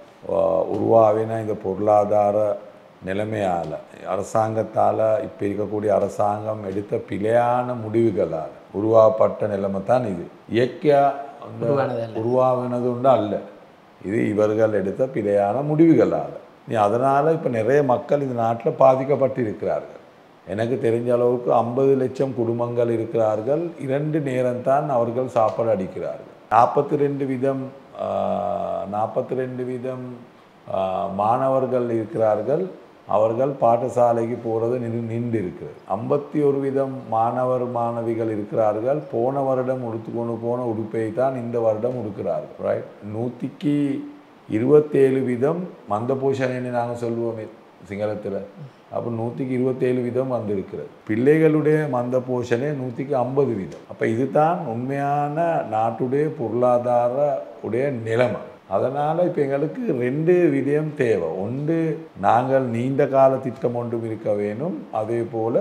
உருவாவின இந்த பொருளாதார நிலைமையால் அரசாங்கத்தால் இப்போ இருக்கக்கூடிய அரசாங்கம் எடுத்த பிழையான முடிவுகளால் உருவாக்கப்பட்ட நிலைமை தான் இது இயற்கையாக அந்த உருவானதல்ல. உருவாவினது உண்டு அல்ல இது இவர்கள் எடுத்த பிழையான முடிவுகளால் நீ அதனால் இப்போ நிறைய மக்கள் இந்த நாட்டில் பாதிக்கப்பட்டிருக்கிறார்கள் எனக்கு தெரிஞ்ச அளவுக்கு ஐம்பது லட்சம் குடும்பங்கள் இருக்கிறார்கள் இரண்டு நேரம்தான் அவர்கள் சாப்பாடு அடிக்கிறார்கள் நாற்பத்தி ரெண்டு வீதம் நாற்பத்தி ரெண்டு வீதம் ஆஹ், மாணவர்கள் இருக்கிறார்கள் அவர்கள் பாடசாலைக்கு போகிறது நின்று நின்று இருக்கிறது ஐம்பத்தி ஒரு வீதம் மாணவர் மாணவிகள் இருக்கிறார்கள் போன வருடம் உடுத்துக்கொண்டு போன உடுப்பை தான் இந்த வருடம் உடுக்கிறார்கள் ரைட் நூற்றிக்கு இருபத்தேழு வீதம் மந்த பூஷணின்னு நாங்கள் சொல்லுவோமே சிங்களத்தில் அப்போ நூற்றிக்கு இருபத்தேழு வீதம் வந்திருக்கிறது பிள்ளைகளுடைய மந்த போஷனே நூற்றிக்கு ஐம்பது வீதம் அப்போ இதுதான் உண்மையான நாட்டுடைய பொருளாதார உடைய நிலைமை அதனால் இப்போ எங்களுக்கு ரெண்டு விடயம் தேவை ஒன்று நாங்கள் நீண்ட கால திட்டம் ஒன்றும் இருக்க வேணும் அதே போல்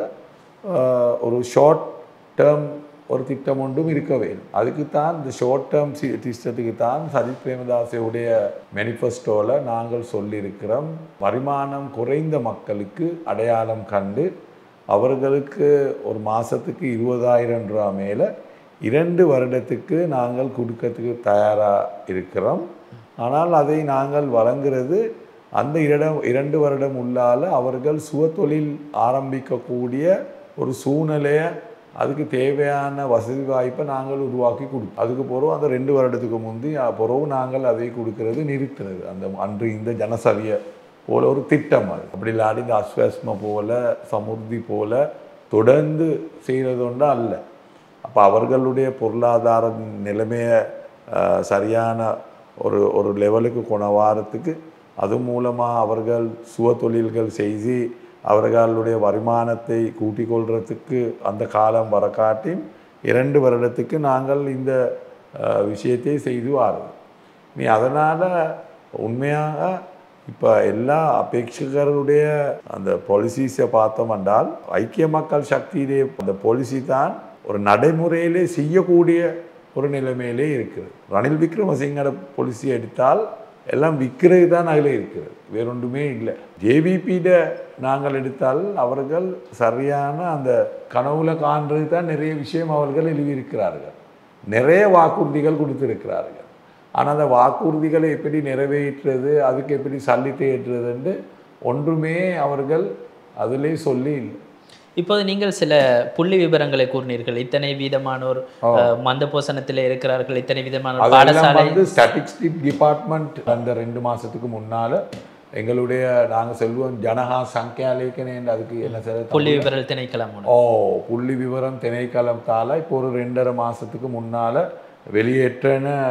ஒரு ஷார்ட் டேர்ம் ஒரு திட்டம் ஒன்றும் இருக்க வேண்டும் அதுக்கு தான் இந்த ஷார்ட் டேர்ம் திட்டத்துக்கு தான் சஜித் பிரேமதாசையுடைய மேனிஃபெஸ்டோவில் நாங்கள் சொல்லியிருக்கிறோம் வருமானம் குறைந்த மக்களுக்கு அடையாளம் கண்டு அவர்களுக்கு ஒரு மாதத்துக்கு இருபதாயிரம் ரூபா மேலே இரண்டு வருடத்துக்கு நாங்கள் கொடுக்கறதுக்கு தயாராக இருக்கிறோம் ஆனால் அதை நாங்கள் வழங்குறது அந்த இடம் இரண்டு வருடம் உள்ளால அவர்கள் சுயதொழில் ஆரம்பிக்கக்கூடிய ஒரு சூழ்நிலையை அதுக்கு தேவையான வசதி வாய்ப்பை நாங்கள் உருவாக்கி கொடுப்போம் அதுக்கு பிறகு அந்த ரெண்டு வருடத்துக்கு முந்தி அஹ், பிறகு நாங்கள் அதை கொடுக்கிறது நிறுத்துறது அந்த அன்று இந்த ஜனசவிய போல ஒரு திட்டம் அது அப்படி இல்லாட்டி இந்த அஸ்வஸ்ம போல சமுர்த்தி போல தொடர்ந்து செய்கிறது ஒன்று அல்ல அப்போ அவர்களுடைய பொருளாதார நிலைமையை அஹ், சரியான ஒரு ஒரு லெவலுக்கு கொண்டு வாரத்துக்கு அது மூலமாக அவர்கள் சுய தொழில்கள் செய்து அவர்களுடைய வருமானத்தை கூட்டிக் கொள்றதுக்கு அந்த காலம் வர காட்டி இரண்டு வருடத்துக்கு நாங்கள் இந்த அஹ், விஷயத்தை செய்து வாரோம் நீ அதனால் உண்மையாக இப்போ எல்லா அபேட்சகருடைய அந்த பாலிசிஸை பார்த்தோம் என்றால் ஐக்கிய மக்கள் சக்தியிலே அந்த பாலிசி தான் ஒரு நடைமுறையிலே செய்யக்கூடிய ஒரு நிலைமையிலே இருக்குது ரணில் விக்ரமசிங்கோட பாலிசி எடுத்தால் எல்லாம் விற்கிறது தான் அதில் இருக்கிறது வேறொன்றுமே இல்லை ஜேவிபியிட நாங்கள் எடுத்தால் அவர்கள் சரியான அந்த கனவுல காண்றது தான் நிறைய விஷயம் அவர்கள் எழுதியிருக்கிறார்கள் நிறைய வாக்குறுதிகள் கொடுத்திருக்கிறார்கள் ஆனால் அந்த வாக்குறுதிகளை எப்படி நிறைவேற்றுறது அதுக்கு எப்படி சல்லிட்டு ஏற்றுறதுன்னு ஒன்றுமே அவர்கள் அதிலே சொல்லி இல்லை இப்போது நீங்கள் சில புள்ளி விவரங்களை கூறினீர்கள் இத்தனை வீதமானோர் அஹ், மந்த போசனத்தில் இருக்கிறார்கள் இத்தனை வீதமானோர் அதெல்லாம் பாடசாலை வந்து ஸ்டாட்டிஸ்டிக் டிபார்ட்மெண்ட் அந்த ரெண்டு மாசத்துக்கு முன்னால எங்களுடைய நாங்க சொல்லுவோம் ஜனஹா சங்கியாலேக்கனேன்னு அதுக்கு என்ன சார் புள்ளி விவரல் திணைக்களம் ஓ புள்ளி விவரம் திணைக்களத்தால் இப்போ ஒரு ரெண்டரை மாதத்துக்கு முன்னால் வெளியேற்றன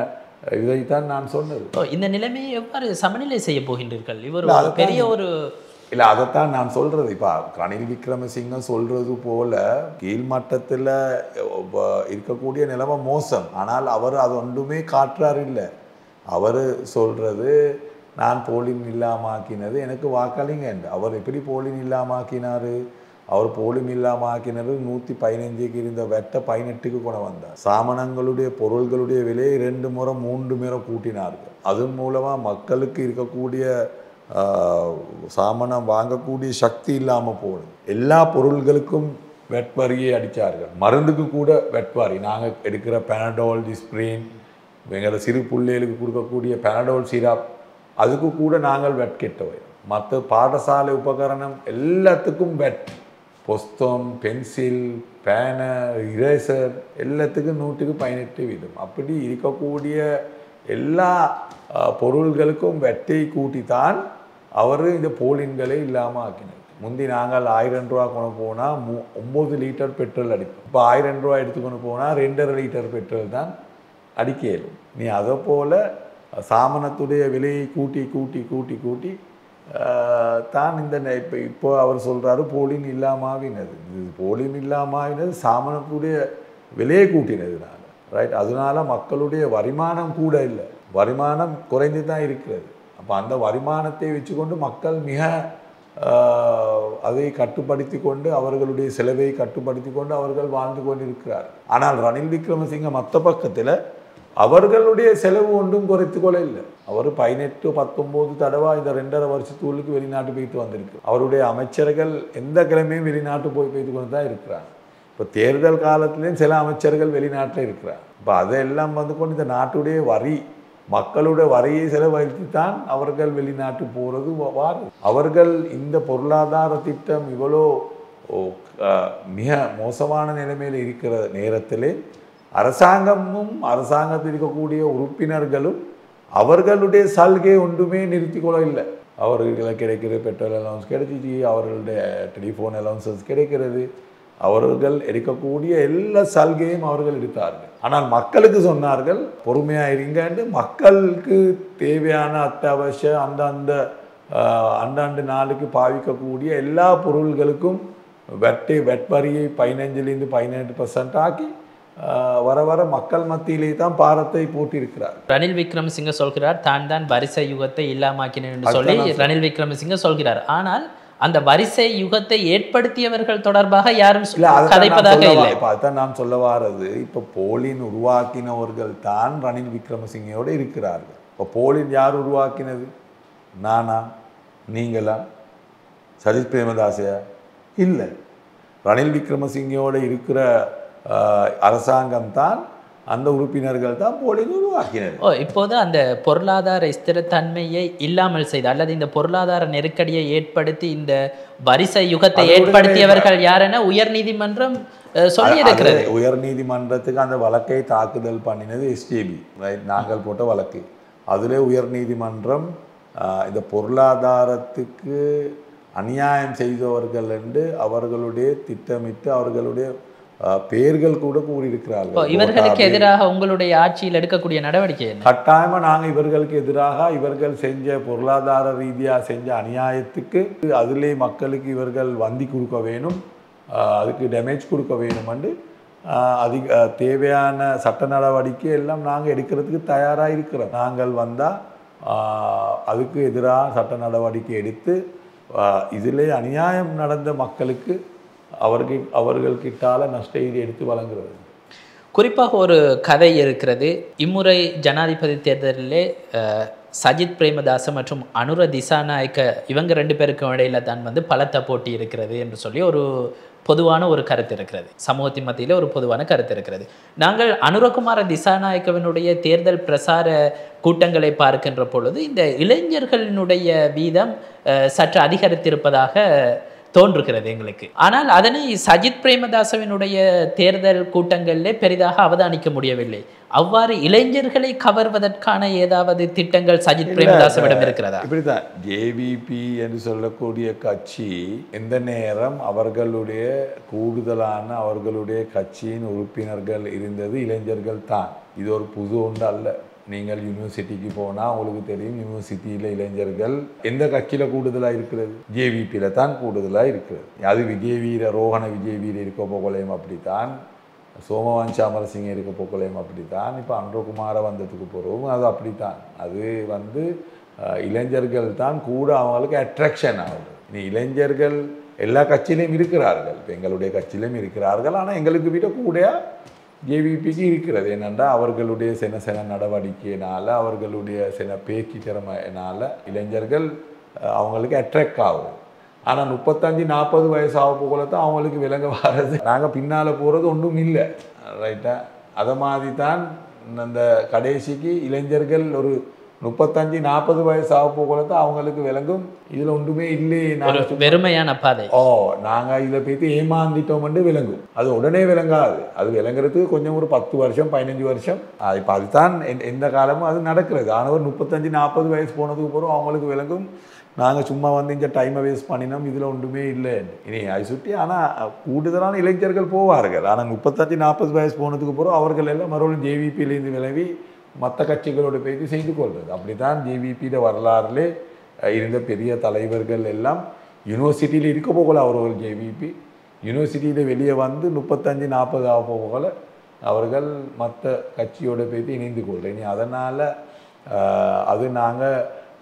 இதைத்தான் நான் சொன்னது ஓ, இந்த நிலைமையை எவ்வாறு சமநிலை செய்ய போகின்றீர்கள் இவர் இல்ல, ஒரு அதைத்தான் பெரிய ஒரு இல்லை அதைத்தான் நான் சொல்றது இப்போ ரணில் விக்ரமசிங்கம் சொல்றது போல கீழ்மட்டத்தில் இருக்கக்கூடிய நிலைமை மோசம் ஆனால் அவர் அது ஒன்றுமே காட்டுறாரு இல்லை அவர் சொல்றது நான் போலிங் இல்லாமாக்கினது எனக்கு வாக்களிங்க அவர் எப்படி போலிங் இல்லாமாக்கினாரு அவர் போலிங் இல்லாமாக்கினது நூற்றி பதினஞ்சுக்கு இருந்த வெட்டை பதினெட்டுக்கு கொண்டு வந்தார் சாமனங்களுடைய பொருள்களுடைய விலையை ரெண்டு முறை மூன்று முறை கூட்டினார்கள் அதன் மூலமாக மக்களுக்கு இருக்கக்கூடிய ஆஹ், சாமனம் வாங்கக்கூடிய சக்தி இல்லாமல் போகுது எல்லா பொருள்களுக்கும் வெட்வரியை அடித்தார்கள் மருந்துக்கு கூட வெட்வாரி நாங்கள் எடுக்கிற பெனடால் டிஸ்பிரின் எங்களோட சிறு பிள்ளைகளுக்கு கொடுக்கக்கூடிய பெனடால் சிராப் அதுக்கு கூட நாங்கள் வெட் கெட்டவை மற்ற பாடசாலை உபகரணம் எல்லாத்துக்கும் வெட் புஸ்தம் பென்சில் பேனை இரேசர் எல்லாத்துக்கும் நூற்றுக்கு பதினெட்டு வீதம் அப்படி இருக்கக்கூடிய எல்லா அஹ், பொருள்களுக்கும் வெட்டை கூட்டித்தான் அவர் இந்த போலின்களை இல்லாமல் ஆக்கினார் முந்தி நாங்கள் ஆயிரம் ரூபா கொண்டு போனால் மூ ஒம்பது லிட்டர் பெட்ரோல் அடிப்போம் இப்போ ஆயிரம் ரூபா எடுத்துக்கொண்டு போனால் ரெண்டரை லிட்டர் பெட்ரோல் தான் அடிக்க இயலும் நீ அதை போல் சாமனத்துடைய விலையை கூட்டி கூட்டி கூட்டி கூட்டி ஆஹ், தான் இந்த நெ- இப்போ இப்போ அவர் சொல்கிறாரு போலின் இல்லாமாவினது இது போலின் இல்லாமாவினது சாமனத்துடைய விலையை கூட்டினதுனால ரைட் அதனால மக்களுடைய வருமானம் கூட இல்லை வருமானம் குறைந்து தான் இருக்கிறது அப்போ அந்த வருமானத்தை வச்சுக்கொண்டு மக்கள் மிக ஆஹ், அதை கட்டுப்படுத்தி கொண்டு அவர்களுடைய செலவை கட்டுப்படுத்தி கொண்டு அவர்கள் வாழ்ந்து கொண்டிருக்கிறார் ஆனால் ரணில் விக்ரமசிங்க மற்ற பக்கத்தில் அவர்களுடைய செலவு ஒன்றும் குறைத்து கொள்ள இல்லை அவர் பதினெட்டு பத்தொம்போது தடவை இந்த ரெண்டரை வருஷத்துக்குள்ளுக்கு வெளிநாட்டு போயிட்டு வந்திருக்கு அவருடைய அமைச்சர்கள் எந்த கிழமையும் வெளிநாட்டு போய் போயிட்டு கொண்டு தான் இருக்கிறாங்க இப்போ தேர்தல் காலத்துலேயும் சில அமைச்சர்கள் வெளிநாட்டில் இருக்கிறாங்க இப்போ அதெல்லாம் வந்து கொண்டு இந்த நாட்டுடைய வரி மக்களுடைய வரியை செலவழித்து தான் அவர்கள் வெளிநாட்டு போகிறது வாரு அவர்கள் இந்த பொருளாதார திட்டம் இவ்வளோ ஓ, அஹ், மிக மோசமான நிலைமையில் இருக்கிற நேரத்திலே அரசாங்கமும் அரசாங்கத்தில் இருக்கக்கூடிய உறுப்பினர்களும் அவர்களுடைய சலுகை ஒன்றுமே நிறுத்தி கொள்ள இல்லை அவர்களுக்கு கிடைக்கிற பெட்ரோல் அலவன்ஸ் கிடைச்சிச்சு அவர்களுடைய டெலிஃபோன் அலவன்சஸ் கிடைக்கிறது அவர்கள் எடுக்கக்கூடிய எல்லா சலுகையும் அவர்கள் எடுத்தார்கள் ஆனால் மக்களுக்கு சொன்னார்கள் பொறுமையாக இருங்கன்னு மக்களுக்கு தேவையான அத்தியாவசிய அந்தந்த ஆஹ், அந்தாண்டு நாளுக்கு பாவிக்கக்கூடிய எல்லா பொருள்களுக்கும் வெட்டை வெட்வரியை பதினஞ்சுலேருந்து பதினெட்டு பர்சன்ட் ஆக்கி ஆஹ், வர வர மக்கள் மத்தியிலே தான் பாரத்தை போட்டிருக்கிறார் ரணில் விக்ரமசிங்க சொல்கிறார் தான் தான் வரிசை யுகத்தை இல்லாமாக்கினேன் என்று சொல்லி அதுதான் ரணில் விக்ரமசிங்க சொல்கிறார் ஆனால் அந்த வரிசை யுகத்தை ஏற்படுத்தியவர்கள் தொடர்பாக யாரும் சொ- இல்ல அதுதான் நான் கதைப்பதாக சொல்ல இல்லை வா- இப்ப அதுதான் நான் சொல்ல வாரது இப்போ போலின் உருவாக்கினவர்கள் தான் ரணில் விக்ரமசிங்கையோடு இருக்கிறார்கள் இப்போ போலின் யார் உருவாக்கினது நானா நீங்களா சதீஷ் பிரேமதாசையா இல்லை ரணில் விக்ரமசிங்கையோடு இருக்கிற ஆஹ், அரசாங்கம் தான் அந்த உறுப்பினர்கள் தான் போலின் உருவாக்கினது ஓ இப்போது அந்த பொருளாதார ஸ்திரத்தன்மையை இல்லாமல் செய்து அல்லது இந்த பொருளாதார நெருக்கடியை ஏற்படுத்தி இந்த வரிசை யுகத்தை அதோட ஏற்படுத்தியவர்கள் யாரென உயர்நீதிமன்றம் அஹ், சொல்லி இருக்கிறது அது உயர் நீதிமன்றத்துக்கு அந்த வழக்கை தாக்குதல் பண்ணினது எஸ்டிபி ரைட் நாங்கள் போட்ட வழக்கு அதிலே உயர் நீதிமன்றம் ஆஹ், இந்த பொருளாதாரத்துக்கு அநியாயம் செய்தவர்கள் என்று அவர்களுடைய திட்டமிட்டு அவர்களுடைய ஆஹ், பெயர்கள் கூட ஓ, கூறியிருக்கிறார்கள் இவர்களுக்கு கோட்டாபே, எதிராக உங்களுடைய ஆட்சியில் எடுக்கக்கூடிய நடவடிக்கை என்ன கட்டாயமா நாங்கள் இவர்களுக்கு எதிராக இவர்கள் செஞ்ச பொருளாதார ரீதியாக செஞ்ச அநியாயத்துக்கு அதிலே மக்களுக்கு இவர்கள் வந்தி கொடுக்க வேணும் ஆஹ் அதுக்கு டேமேஜ் கொடுக்க வேணுமென்று ஆஹ் அதிக ஆஹ் தேவையான சட்ட நடவடிக்கை எல்லாம் நாங்கள் எடுக்கிறதுக்கு தயாராக இருக்கிறோம் நாங்கள் வந்தால் அதுக்கு எதிராக சட்ட நடவடிக்கை எடுத்து ஆஹ் இதிலே அநியாயம் நடந்த மக்களுக்கு அவர்கள் அவர்கள்கிட்டால நஷ்ட ஈடு எடுத்து வழங்குறது குறிப்பாக ஒரு கதை இருக்கிறது இம்முறை ஜனாதிபதி தேர்தலிலே அஹ், சஜித் பிரேமதாச மற்றும் அனுர திசாநாயக்க இவங்க ரெண்டு பேருக்கும் இடையில தான் வந்து பலத்த போட்டி இருக்கிறது என்று சொல்லி ஒரு பொதுவான ஒரு கருத்து இருக்கிறது சமூகத்தின் மத்தியில் ஒரு பொதுவான கருத்து இருக்கிறது நாங்கள் அனுரகுமார திசாநாயக்கவினுடைய தேர்தல் பிரசார கூட்டங்களை பார்க்கின்ற பொழுது இந்த இளைஞர்களினுடைய வீதம் அஹ், சற்று அதிகரித்திருப்பதாக தோன்றுகிறது எங்களுக்கு ஆனால் அதனை சஜித் பிரேமதாசவினுடைய தேர்தல் கூட்டங்களிலே பெரிதாக அவதானிக்க முடியவில்லை அவ்வாறு இளைஞர்களை கவர்வதற்கான ஏதாவது திட்டங்கள் சஜித் பிரேமதாசவிடம் இருக்கிறதா இப்படிதான் ஜேவிபி என்று சொல்லக்கூடிய கட்சி எந்த நேரம் அவர்களுடைய கூடுதலான அவர்களுடைய கட்சியின் உறுப்பினர்கள் இருந்தது இளைஞர்கள் தான் இது ஒரு புது ஒன்று அல்ல நீங்கள் யூனிவர்சிட்டிக்கு போனால் உங்களுக்கு தெரியும் யூனிவர்சிட்டியில் இளைஞர்கள் எந்த கட்சியில் கூடுதலாக இருக்கிறது ஜேவிபியில் தான் கூடுதலாக இருக்கிறது அது விஜய் வீர ரோஹண விஜய் வீர இருக்க போகலையும் அப்படித்தான் சோமவன்ஷ அமரசிங்க இருக்க போகலையும் அப்படித்தான் இப்போ அன்றகுமார வந்ததுக்கு போகிறவும் அது அப்படித்தான் அது வந்து அஹ், இளைஞர்கள் தான் கூட அவங்களுக்கு அட்ராக்ஷன் ஆகுது இனி இளைஞர்கள் எல்லா கட்சியிலையும் இருக்கிறார்கள் இப்போ எங்களுடைய கட்சியிலையும் இருக்கிறார்கள் ஆனால் எங்களுக்கு விட கூட ஜேவிபிக்கு இருக்கிறது என்னென்னா அவர்களுடைய சின்ன சின்ன நடவடிக்கையினால் அவர்களுடைய சில பேச்சு திறமையினால் இளைஞர்கள் அஹ், அவங்களுக்கு அட்ராக்ட் ஆகுது ஆனால் முப்பத்தஞ்சு நாற்பது வயசு ஆக போகல தான் அவங்களுக்கு விலங்க வர்றது நாங்கள் பின்னால் போகிறது ஒன்றும் இல்லை ரைட்டா அதை மாதிரி தான் அந்த கடைசிக்கு இளைஞர்கள் ஒரு முப்பத்தஞ்சு நாற்பது வயசு ஆக போகல தான் அவங்களுக்கு விளங்கும் இதில் ஒன்றுமே இல்லையே ஒரு நாங்கள் வெறுமையான பாதை ஓ நாங்கள் இதில் போய்த்து ஏமாந்திட்டோம்னு விளங்கும் அது உடனே விளங்காது அது விளங்குறதுக்கு கொஞ்சம் ஒரு பத்து வருஷம் பதினஞ்சு வருஷம் அது இப்போ அதுதான் எந்த- எந்த காலமும் அது நடக்கிறது ஆனால் ஒரு முப்பத்தஞ்சு நாற்பது வயசு போனதுக்கு பிறகு அவங்களுக்கு விளங்கும் நாங்கள் சும்மா வந்து இந்த டைமை வேஸ்ட் பண்ணினோம் இதில் ஒன்றுமே இல்லை இனி அதை சுற்றி ஆனால் கூடுதலான இளைஞர்கள் போவார்கள் ஆனால் முப்பத்தஞ்சு நாற்பது வயசு போனதுக்கு பிறகு அவர்கள் எல்லாம் மறுபடியும் ஜேவிபியிலேருந்து விலகி மற்ற கட்சிகளோட பேசி செய்து கொள்வது அப்படி தான் ஜேவிபியோட வரலாறுலே அஹ், இருந்த பெரிய தலைவர்கள் எல்லாம் யூனிவர்சிட்டியில் இருக்க போகல அவர்கள் ஜேவிபி யூனிவர்சிட்டியில் வெளியே வந்து முப்பத்தஞ்சு நாற்பது ஆக போகல அவர்கள் மற்ற கட்சியோட பேசி இணைந்து கொள்கிறேன் இனி அதனால் அது நாங்கள்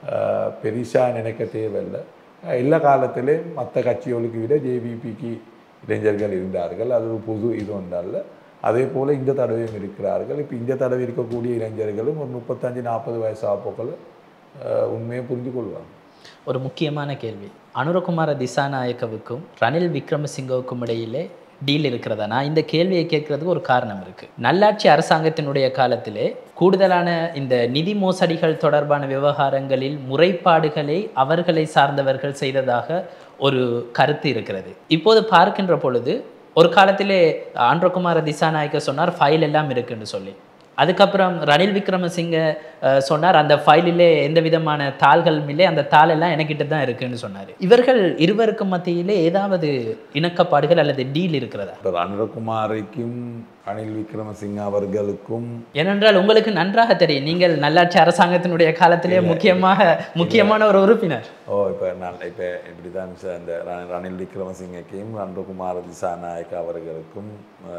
பெருசாக நினைக்க தேவையில்லை அஹ், எல்லா காலத்திலையும் மற்ற கட்சிகளுக்கு விட ஜேவிபிக்கு இளைஞர்கள் இருந்தார்கள் அது ஒரு புது இது ஒன்றல்ல அதே போல் இந்த தடவையும் இருக்கிறார்கள் இப்போ இந்த தடவை இருக்கக்கூடிய இளைஞர்களும் ஒரு முப்பத்தஞ்சு நாற்பது வயசு ஆப்போக்கள் உண்மையை புரிந்து கொள்வாங்க ஒரு முக்கியமான கேள்வி அனுரகுமார திசாநாயக்கவுக்கும் ரணில் விக்ரமசிங்கவுக்கும் இடையிலே டீல் இருக்கிறதா நான் இந்த கேள்வியை கேட்கறதுக்கு ஒரு காரணம் இருக்கு நல்லாட்சி அரசாங்கத்தினுடைய காலத்திலே கூடுதலான இந்த நிதி மோசடிகள் தொடர்பான விவகாரங்களில் முறைப்பாடுகளை அவர்களை சார்ந்தவர்கள் செய்ததாக ஒரு கருத்து இருக்கிறது இப்போது பார்க்கின்ற பொழுது ஒரு காலத்திலே ஆண்ட்ரகுமார திசாநாயக்க சொன்னார் ஃபைல் எல்லாம் இருக்குன்னு சொல்லி அதுக்கப்புறம் ரணில் விக்ரமசிங்க அஹ், சொன்னார் அந்த ஃபைலிலே எந்த விதமான தாள்கள் இல்லை அந்த தாள் எல்லாம் எனக்கிட்ட தான் இருக்குன்னு சொன்னார் இவர்கள் இருவருக்கும் மத்தியிலே ஏதாவது இணக்கப்பாடுகள் அல்லது டீல் இருக்கிறதா டாக்டர் அனுரகுமாரிக்கும் ரணில் விக்ரமசிங்க அவர்களுக்கும் ஏனென்றால் உங்களுக்கு நன்றாக தெரியும் நீங்கள் நல்லாட்சி அரசாங்கத்தினுடைய காலத்திலே முக்கியமாக முக்கியமான ஒரு உறுப்பினர் ஓ இப்போ நான் இப்போ இப்படி தான் சார் இந்த ர- ரணில் விக்ரமசிங்கக்கும் அன்பகுமார திசாநாயக் அவர்களுக்கும்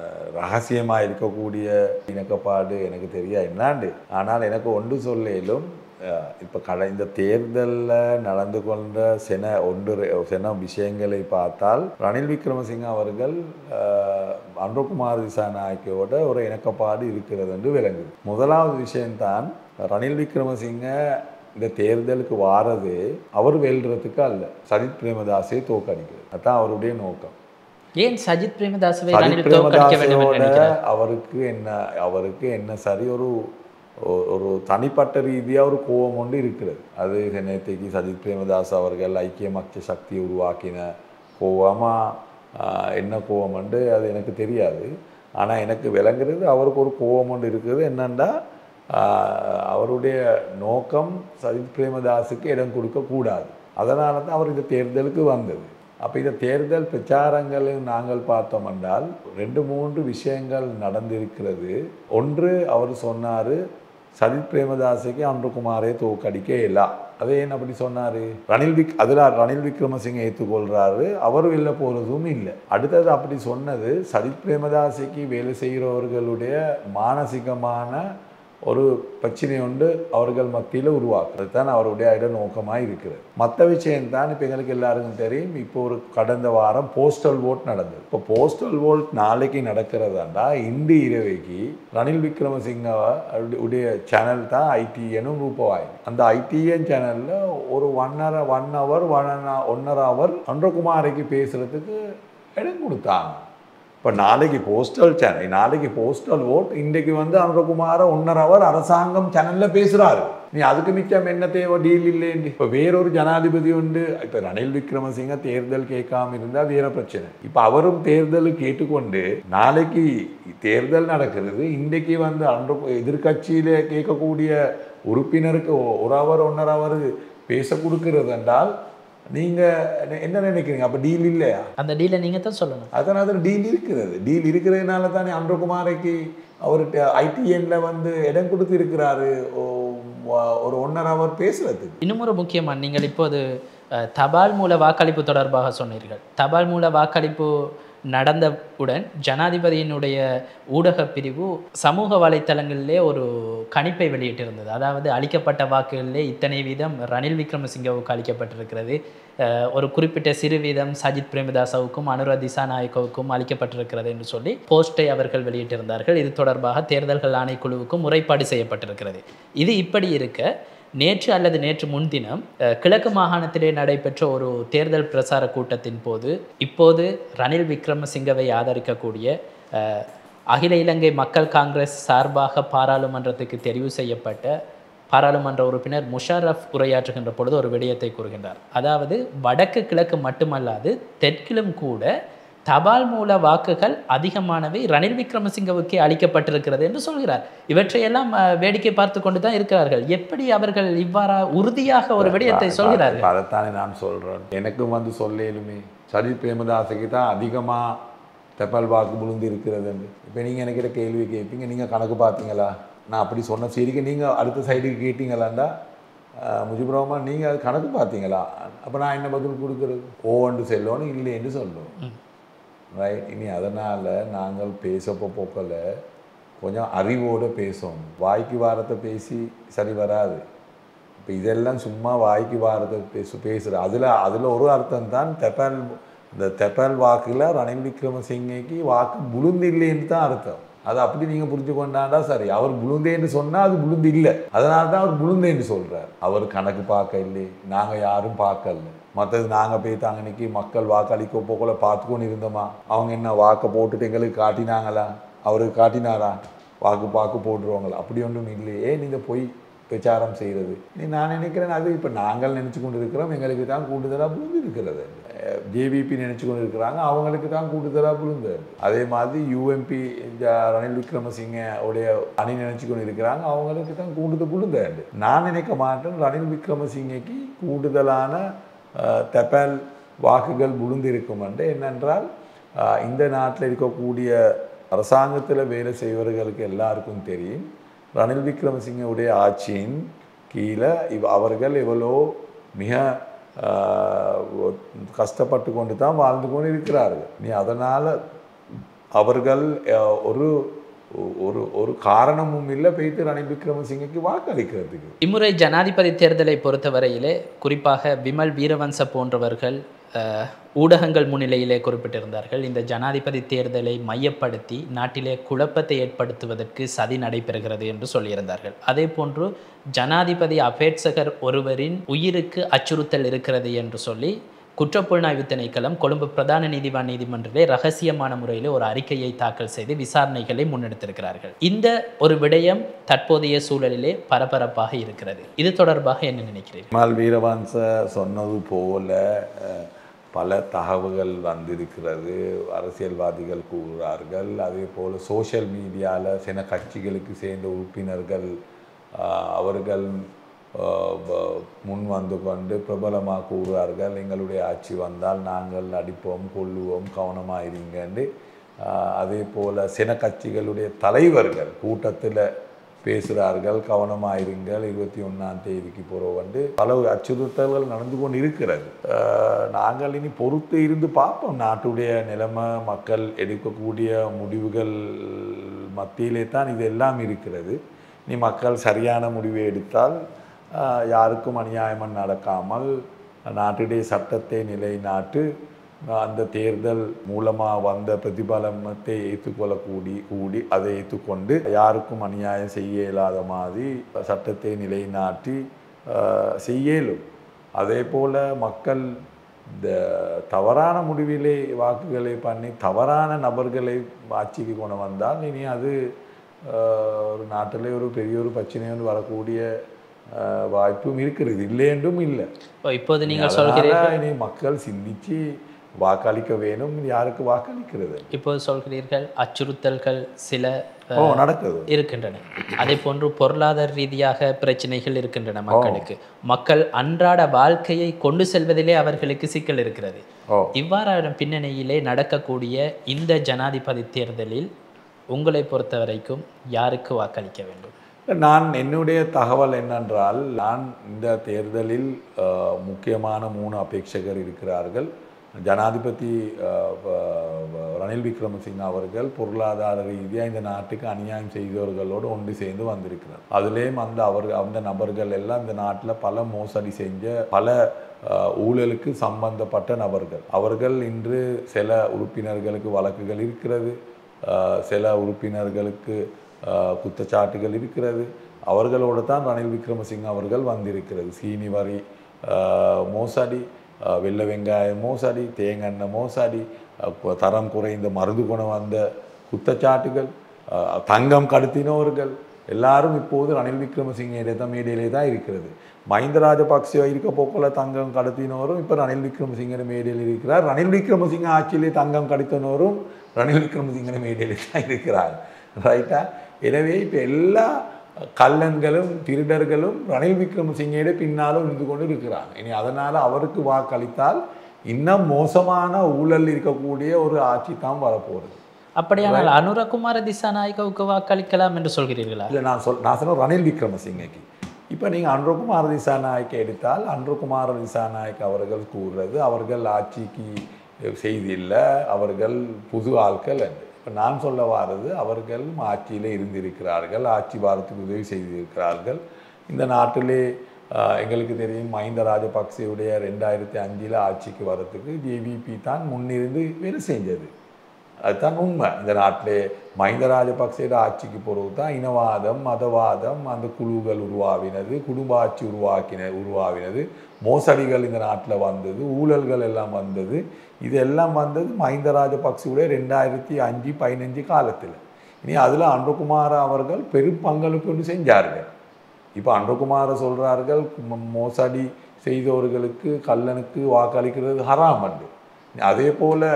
ரகசியமாக இருக்கக்கூடிய இணக்கப்பாடு எனக்கு தெரியா என்னாண்டு ஆனால் எனக்கு ஒன்று சொல்லேலும் இப்போ கட இந்த தேர்தலில் நடந்து கொண்ட சில ஒன்று ரெ- சில விஷயங்களை பார்த்தால் ரணில் விக்ரமசிங்க அவர்கள் அஹ், அன்பகுமார் திசாநாயக்கோட ஒரு இணக்கப்பாடு இருக்கிறது என்று விளங்குது முதலாவது விஷயம்தான் ரணில் விக்ரமசிங்க இந்த தேர்தலுக்கு வாரது அவர் வெல்றதுக்கு அல்ல சஜித் பிரேமதாஸை தோக்கடிக்கிறது அதான் அவருடைய நோக்கம் ஏன் சஜித் பிரேமதாசவை சஜித் ரணில் தோற்கடிக்க வேண்டும் என்று பிரேமதாசோட நினைக்கிறார் அவருக்கு என்ன அவருக்கு என்ன சரி ஒரு ஒ- ஒரு தனிப்பட்ட ரீதியாக ஒரு கோபம் ஒன்று இருக்கிறது அது நேற்றைக்கு சஜித் பிரேமதாஸ் அவர்கள் ஐக்கிய மக்கள் சக்தியை உருவாக்கின கோவமா ஆஹ், என்ன கோவம் உண்டு அது எனக்கு தெரியாது ஆனால் எனக்கு விளங்குறது அவருக்கு ஒரு கோவம் ஒன்று இருக்குது என்னன்னா ஆஹ், அவருடைய நோக்கம் சஜித் பிரேமதாஸுக்கு இடம் கொடுக்கக்கூடாது அதனால தான் அவர் இந்த தேர்தலுக்கு வந்தது அப்போ இந்த தேர்தல் பிரச்சாரங்களை நாங்கள் பார்த்தோம் என்றால் ரெண்டு மூன்று விஷயங்கள் நடந்திருக்கிறது ஒன்று அவர் சொன்னார் சஜித் பிரேமதாஸுக்கு அன்றுகுமாரே தோக்கடிக்க இயலா அதை ஏன் அப்படி சொன்னார் ரணில் விக் அதில் ரணில் விக்ரமசிங்க ஏற்றுக்கொள்கிறாரு அவர் வெளில போகிறதும் இல்லை அடுத்தது அப்படி சொன்னது சஜித் பிரேமதாசிக்கு வேலை செய்கிறவர்களுடைய மானசிகமான ஒரு பிரச்சனை உண்டு அவர்கள் மத்தியில் உருவாக்குறது தான் அவருடைய இட நோக்கமாக இருக்கிறது மற்ற விஷயம்தான் இப்போ எங்களுக்கு எல்லாருக்கும் தெரியும் இப்போ ஒரு கடந்த வாரம் போஸ்டல் ஓட் நடந்தது இப்போ போஸ்டல் ஓட் நாளைக்கு நடக்கிறதாண்டா இன்று இரவைக்கு ரணில் விக்ரமசிங்க உடைய சேனல் தான் ஐடிஎனும் ரூபவாய் அந்த ஐடிஎன் சேனலில் ஒரு one hour one hour one ஒன்னரை ஹவர் அன்றகுமாரிக்கு பேசுகிறதுக்கு இடம் கொடுத்தாங்க இப்போ நாளைக்கு போஸ்டல் சேனல் நாளைக்கு போஸ்டல் ஓட் இன்றைக்கு வந்து அனுரகுமார ஒன்றரை அவர் அரசாங்கம் சேனலில் பேசுகிறாரு நீ அதுக்கு மிச்சம் என்ன தேவை டீல் இல்லைன்னு இப்போ வேறொரு ஜனாதிபதி உண்டு இப்போ ரணில் விக்ரமசிங்க தேர்தல் கேட்காம இருந்தால் வேற பிரச்சனை இப்போ அவரும் தேர்தல் கேட்டுக்கொண்டு நாளைக்கு தேர்தல் நடக்கிறது இன்றைக்கு வந்து அன்று எதிர்கட்சியில் கேட்கக்கூடிய உறுப்பினருக்கு ஒ- ஒரு அவர் ஒன்றரை அவர் பேச கொடுக்கிறது என்றால் நீங்கள் என்ன நினைக்கிறீங்க அப்போ டீல் இல்லையா அந்த டீலை நீங்கள் தான் சொல்லணும் அதான் அதில் டீல் இருக்கிறது டீல் இருக்கிறதுனால தானே அன்றகுமாரைக்கு அவர்கிட்ட ஐடிஎன்ல வந்து இடம் கொடுத்து இருக்கிறாரு ஒரு ஒன்றரை ஹவர் பேசுறதுக்கு இன்னும் ஒரு முக்கியமான நீங்கள் இப்போது அஹ், தபால் மூல வாக்களிப்பு தொடர்பாக சொன்னீர்கள் தபால் மூல வாக்களிப்பு நடந்தவுடன் ஜனாதிபதியினுடைய ஊடகப் பிரிவு சமூக வலைத்தளங்களிலே ஒரு கணிப்பை வெளியிட்டிருந்தது அதாவது அளிக்கப்பட்ட வாக்குகளிலே இத்தனை வீதம் ரணில் விக்ரமசிங்கவுக்கு அளிக்கப்பட்டிருக்கிறது அஹ், ஒரு குறிப்பிட்ட சிறு வீதம் சஜித் பிரேமதாசவுக்கும் அனுர திசாநாயக்கவுக்கும் அளிக்கப்பட்டிருக்கிறது என்று சொல்லி போஸ்டை அவர்கள் வெளியிட்டிருந்தார்கள் இது தொடர்பாக தேர்தல்கள் ஆணைக்குழுவுக்கும் முறைப்பாடு செய்யப்பட்டிருக்கிறது இது இப்படி இருக்க நேற்று அல்லது நேற்று முன்தினம் அஹ், கிழக்கு மாகாணத்திலே நடைபெற்ற ஒரு தேர்தல் பிரசார கூட்டத்தின் போது இப்போது ரணில் விக்ரமசிங்கவை ஆதரிக்கக்கூடிய அஹ், அகில இலங்கை மக்கள் காங்கிரஸ் சார்பாக பாராளுமன்றத்துக்கு தெரிவு செய்யப்பட்ட பாராளுமன்ற உறுப்பினர் முஷாரஃப் உரையாற்றுகின்ற பொழுது ஒரு விடயத்தை கூறுகின்றார் அதாவது வடக்கு கிழக்கு மட்டுமல்லாது தெற்கிலும் கூட தபால் மூல வாக்குகள் அதிகமானவை ரணில் விக்ரமசிங்கவுக்கே அளிக்கப்பட்டிருக்கிறது என்று சொல்கிறார் இவற்றையெல்லாம் அஹ், வேடிக்கை பார்த்து கொண்டு தான் இருக்கிறார்கள் எப்படி அவர்கள் இவ்வாறா உறுதியாக ஒரு விடயத்தை சொல்கிறார்கள் இப்ப அதைத்தானே நான் சொல்றேன் எனக்கும் வந்து சொல்லேலுமே சஜித் பிரேமதாசுக்கு தான் அதிகமாக தபால் வாக்கு விழுந்து இருக்கிறதுன்னு இப்போ நீங்கள் எனக்கு கேள்வி கேட்பீங்க நீங்கள் கணக்கு பார்த்தீங்களா நான் அப்படி சொன்ன சரிக்கு நீங்கள் அடுத்த சைடுக்கு கேட்டீங்களாண்டா அஹ், முஜிபுர் ரஹ்மான் நீங்கள் அது கணக்கு பார்த்தீங்களா அப்போ நான் என்ன பதில் கொடுக்குறது ஓவண்டு செல்லணும் இல்லைன்னு சொல்லணும் ரைட் இனி அதனால் நாங்கள் பேசப்போ போக்கல கொஞ்சம் அறிவோடு பேசணும் வாய்க்கு வாரத்தை பேசி சரி வராது இப்போ இதெல்லாம் சும்மா வாய்க்கு வாரத்தை பேசு பேசுகிற அதில் அதில் ஒரு அர்த்தம் தான் தெப்பால் இந்த தெப்பால் வாக்கில் ரணில் விக்ரமசிங்கைக்கு வாக்கு புழுந்து இல்லைன்னு தான் அர்த்தம் அது அப்படி நீங்கள் புரிஞ்சு கொண்டாண்டா சரி அவர் புழுந்தேன்னு சொன்னால் அது புழுந்து இல்லை அதனால தான் அவர் புழுந்தேன்னு சொல்கிறார் அவர் கணக்கு பார்க்க இல்லை நாங்கள் யாரும் பார்க்கல மற்றது நாங்கள் போய் அன்னைக்கு மக்கள் வாக்களிக்க போகல பார்த்துக்கொண்டு இருந்தோமா அவங்க என்ன வாக்கை போட்டுட்டு எங்களுக்கு காட்டினாங்களா அவருக்கு காட்டினாரா வாக்கு பாக்கு போட்டுருவாங்களா அப்படி ஒன்றும் இல்லையே நீங்கள் போய் பிரச்சாரம் செய்கிறது நீ நான் நினைக்கிறேன் அது இப்போ நாங்கள் நினச்சி கொண்டு இருக்கிறோம் எங்களுக்கு தான் கூடுதலாக புரிந்து இருக்கிறது ஜேவிபி நினச்சி கொண்டு இருக்கிறாங்க அவங்களுக்கு தான் கூடுதலாக புரிந்து அதே மாதிரி யூஎம்பி ரணில் விக்ரமசிங்க உடைய அணி நினச்சி கொண்டு இருக்கிறாங்க அவங்களுக்கு தான் கூடுதல் புழுந்தாண்டு நான் நினைக்க மாட்டேன் ரணில் விக்ரமசிங்கைக்கு கூடுதலான அஹ், தபால் வாக்குகள் விழுந்திருக்கும் என்று என்னென்றால் அஹ், இந்த நாட்டில் இருக்கக்கூடிய அரசாங்கத்தில் வேலை செய்வர்களுக்கு எல்லாருக்கும் தெரியும் ரணில் விக்ரமசிங்கவுடைய ஆட்சியின் கீழே இவ் அவர்கள் எவ்வளோ மிக ஆஹ், கஷ்டப்பட்டு கொண்டு தான் வாழ்ந்து கொண்டு இருக்கிறார்கள் நீ அதனால் அவர்கள் அஹ், ஒரு ஒரு ஒரு காரணமும் இல்லை போயிட்டு ரணில் விக்ரமசிங்கக்கு வாக்களிக்கிறதுக்கு இம்முறை ஜனாதிபதி தேர்தலை பொறுத்தவரையிலே குறிப்பாக விமல் வீரவன்ச போன்றவர்கள் அஹ், ஊடகங்கள் முன்னிலையிலே குறிப்பிட்டிருந்தார்கள் இந்த ஜனாதிபதி தேர்தலை மையப்படுத்தி நாட்டிலே குழப்பத்தை ஏற்படுத்துவதற்கு சதி நடைபெறுகிறது என்று சொல்லியிருந்தார்கள் அதே போன்று ஜனாதிபதி அபேட்சகர் ஒருவரின் உயிருக்கு அச்சுறுத்தல் இருக்கிறது என்று சொல்லி குற்றப்புலனாய்வு திணைக்களம் கொழும்பு பிரதான நீதிவான் நீதிமன்றத்திலே ரகசியமான முறையில் ஒரு அறிக்கையை தாக்கல் செய்து விசாரணைகளை முன்னெடுத்திருக்கிறார்கள் இந்த ஒரு விடயம் தற்போதைய சூழலிலே பரபரப்பாக இருக்கிறது இது தொடர்பாக என்ன நினைக்கிறீர்கள் மால் வீரவன்ச சொன்னது போல அஹ், பல தகவல்கள் வந்திருக்கிறது அரசியல்வாதிகள் கூறுகிறார்கள் அதே போல் சோஷியல் மீடியாவில் சில கட்சிகளுக்கு சேர்ந்த உறுப்பினர்கள் அஹ், அவர்கள் அஹ், வ- முன் வந்து கொண்டு பிரபலமாக கூறுவார்கள் எங்களுடைய ஆட்சி வந்தால் நாங்கள் அடிப்போம் கொள்ளுவோம் கவனமாக இருங்கன்னு அஹ், அதே போல் சில கட்சிகளுடைய தலைவர்கள் கூட்டத்தில் பேசுகிறார்கள் கவனமாக இருங்கள் இருபத்தி ஒன்றாம் தேதிக்கு போகிறோம் வந்து பல அச்சுறுத்தல்கள் நடந்து கொண்டு இருக்கிறது அஹ், நாங்கள் இனி பொறுத்து இருந்து பார்ப்போம் நாட்டுடைய நிலைமை மக்கள் எடுக்கக்கூடிய முடிவுகள் மத்தியிலே தான் இது எல்லாம் இருக்கிறது நீ மக்கள் சரியான முடிவை எடுத்தால் அஹ், யாருக்கும் அநியாயமாக நடக்காமல் நாட்டுடைய சட்டத்தை நிலைநாட்டு அந்த தேர்தல் மூலமாக வந்த பிரதிபலனத்தை ஏற்றுக்கொள்ளக்கூடி கூடி அதை ஏற்றுக்கொண்டு யாருக்கும் அநியாயம் செய்ய இயலாத மாதிரி சட்டத்தை நிலைநாட்டி அஹ், செய்ய இயலும் அதே போல் மக்கள் இந்த தவறான முடிவிலே வாக்குகளை பண்ணி தவறான நபர்களை ஆட்சிக்கு கொண்டு வந்தால் இனி அது அஹ், ஒரு நாட்டிலே ஒரு பெரிய ஒரு பிரச்சனை வந்து வரக்கூடிய அஹ், வாய்ப்பும் இருக்கிறது இல்லை என்றும் இல்லை இப்போ இப்போது நீங்கள் அதனால சொல்கிறீர்கள் இனி மக்கள் சிந்திச்சு வாக்களிக்க வேணும் யாருக்கு வாக்களிக்கிறது இப்போது சொல்கிறீர்கள் அச்சுறுத்தல்கள் சில ஓ நடக்குது இருக்கின்றன அதே போன்று பொருளாதார ரீதியாக பிரச்சனைகள் இருக்கின்றன மக்களுக்கு மக்கள் அன்றாட வாழ்க்கையை கொண்டு செல்வதிலே அவர்களுக்கு சிக்கல் இருக்கிறது ஓ இவ்வாறான பின்னணியிலே நடக்கக்கூடிய இந்த ஜனாதிபதி தேர்தலில் உங்களை பொறுத்த வரைக்கும் யாருக்கு வாக்களிக்க வேண்டும் நான் என்னுடைய தகவல் என்னென்றால் நான் இந்த தேர்தலில் அஹ், முக்கியமான மூணு அபேட்சகர் இருக்கிறார்கள் ஜனாதிபதி அஹ், வ- வ- ரணில் விக்ரமசிங்க அவர்கள் பொருளாதார ரீதியாக இந்த நாட்டுக்கு அநியாயம் செய்தவர்களோடு ஒன்று சேர்ந்து வந்திருக்கிறார் அதுலேயும் அந்த அவர் அந்த நபர்கள் எல்லாம் இந்த நாட்டில் பல மோசடி செஞ்ச பல அஹ், ஊழலுக்கு சம்பந்தப்பட்ட நபர்கள் அவர்கள் இன்று சில உறுப்பினர்களுக்கு வழக்குகள் இருக்கிறது அஹ், சில உறுப்பினர்களுக்கு அஹ், குற்றச்சாட்டுகள் இருக்கிறது அவர்களோடு தான் ரணில் விக்ரமசிங்க அவர்கள் வந்திருக்கிறது சீனி வரி அஹ், மோசடி அஹ், வெள்ளை வெங்காய மோசடி தேங்கெண்ணெய் மோசடி அஹ், கு- தரம் குறைந்த மருந்து குணம் வந்த குற்றச்சாட்டுகள் அஹ், தங்கம் கடத்தினவர்கள் எல்லாரும் இப்போது ரணில் விக்ரமசிங்க தான் மேடையிலே தான் இருக்கிறது மஹிந்த ராஜபக்சே இருக்க போக்கில் தங்கம் கடத்தினவரும் இப்போ ரணில் விக்ரமசிங்கர் மேடையில் இருக்கிறார் ரணில் விக்ரமசிங்க ஆட்சியிலே தங்கம் கடத்தினவரும் ரணில் விக்ரமசிங்கர் மேடையிலே தான் இருக்கிறார் ரைட்டா எனவே இப்போ எல்லா கள்ளன்களும் திருடர்களும் ரணில் விக்ரமசிங்கையோட பின்னாலும் இருந்து கொண்டு இருக்கிறாங்க இனி அதனால் அவருக்கு வாக்களித்தால் இன்னும் மோசமான ஊழல் இருக்கக்கூடிய ஒரு ஆட்சி தான் வரப்போகிறது அப்படியானால் அனுரகுமார திசாநாயகவுக்கு வாக்களிக்கலாம் என்று சொல்கிறீர்களா இல்லை நான் சொல் நான் சொன்ன ரணில் விக்ரமசிங்கைக்கு இப்போ நீங்கள் அன்றுகுமார திசாநாயக்கை எடுத்தால் அன்றுகுமார திசாநாயக் அவர்கள் கூறுறது அவர்கள் ஆட்சிக்கு செய்தில்லை அவர்கள் புது ஆட்கள் என்று இப்போ நான் சொல்ல வாரது அவர்கள் ஆட்சியிலே இருந்திருக்கிறார்கள் ஆட்சி வாரத்துக்கு உதவி செய்திருக்கிறார்கள் இந்த நாட்டிலே ஆஹ், எங்களுக்கு தெரியும் மஹிந்த ராஜபக்சேவுடைய ரெண்டாயிரத்தி அஞ்சில் ஆட்சிக்கு வரத்துக்கு ஜேவிபி தான் முன்னிருந்து வேலை செஞ்சது அதுதான் உண்மை இந்த நாட்டிலே மஹிந்த ராஜபக்சேட ஆட்சிக்கு பிறகு தான் இனவாதம் மதவாதம் அந்த குழுக்கள் உருவாவினது குடும்ப ஆட்சி உருவாக்கின உருவாவினது மோசடிகள் இந்த நாட்டில் வந்தது ஊழல்கள் எல்லாம் வந்தது இதெல்லாம் வந்தது மஹிந்த ராஜபக்சேவுடைய ரெண்டாயிரத்தி அஞ்சு பதினஞ்சு காலத்தில் இனி அதில் அன்பகுமார அவர்கள் பெரும் பங்களிப்பு ஒன்று செஞ்சார்கள் இப்போ அன்பகுமார சொல்கிறார்கள் மோசடி செய்தவர்களுக்கு கல்லனுக்கு வாக்களிக்கிறது ஹராம் என்று அதே போல்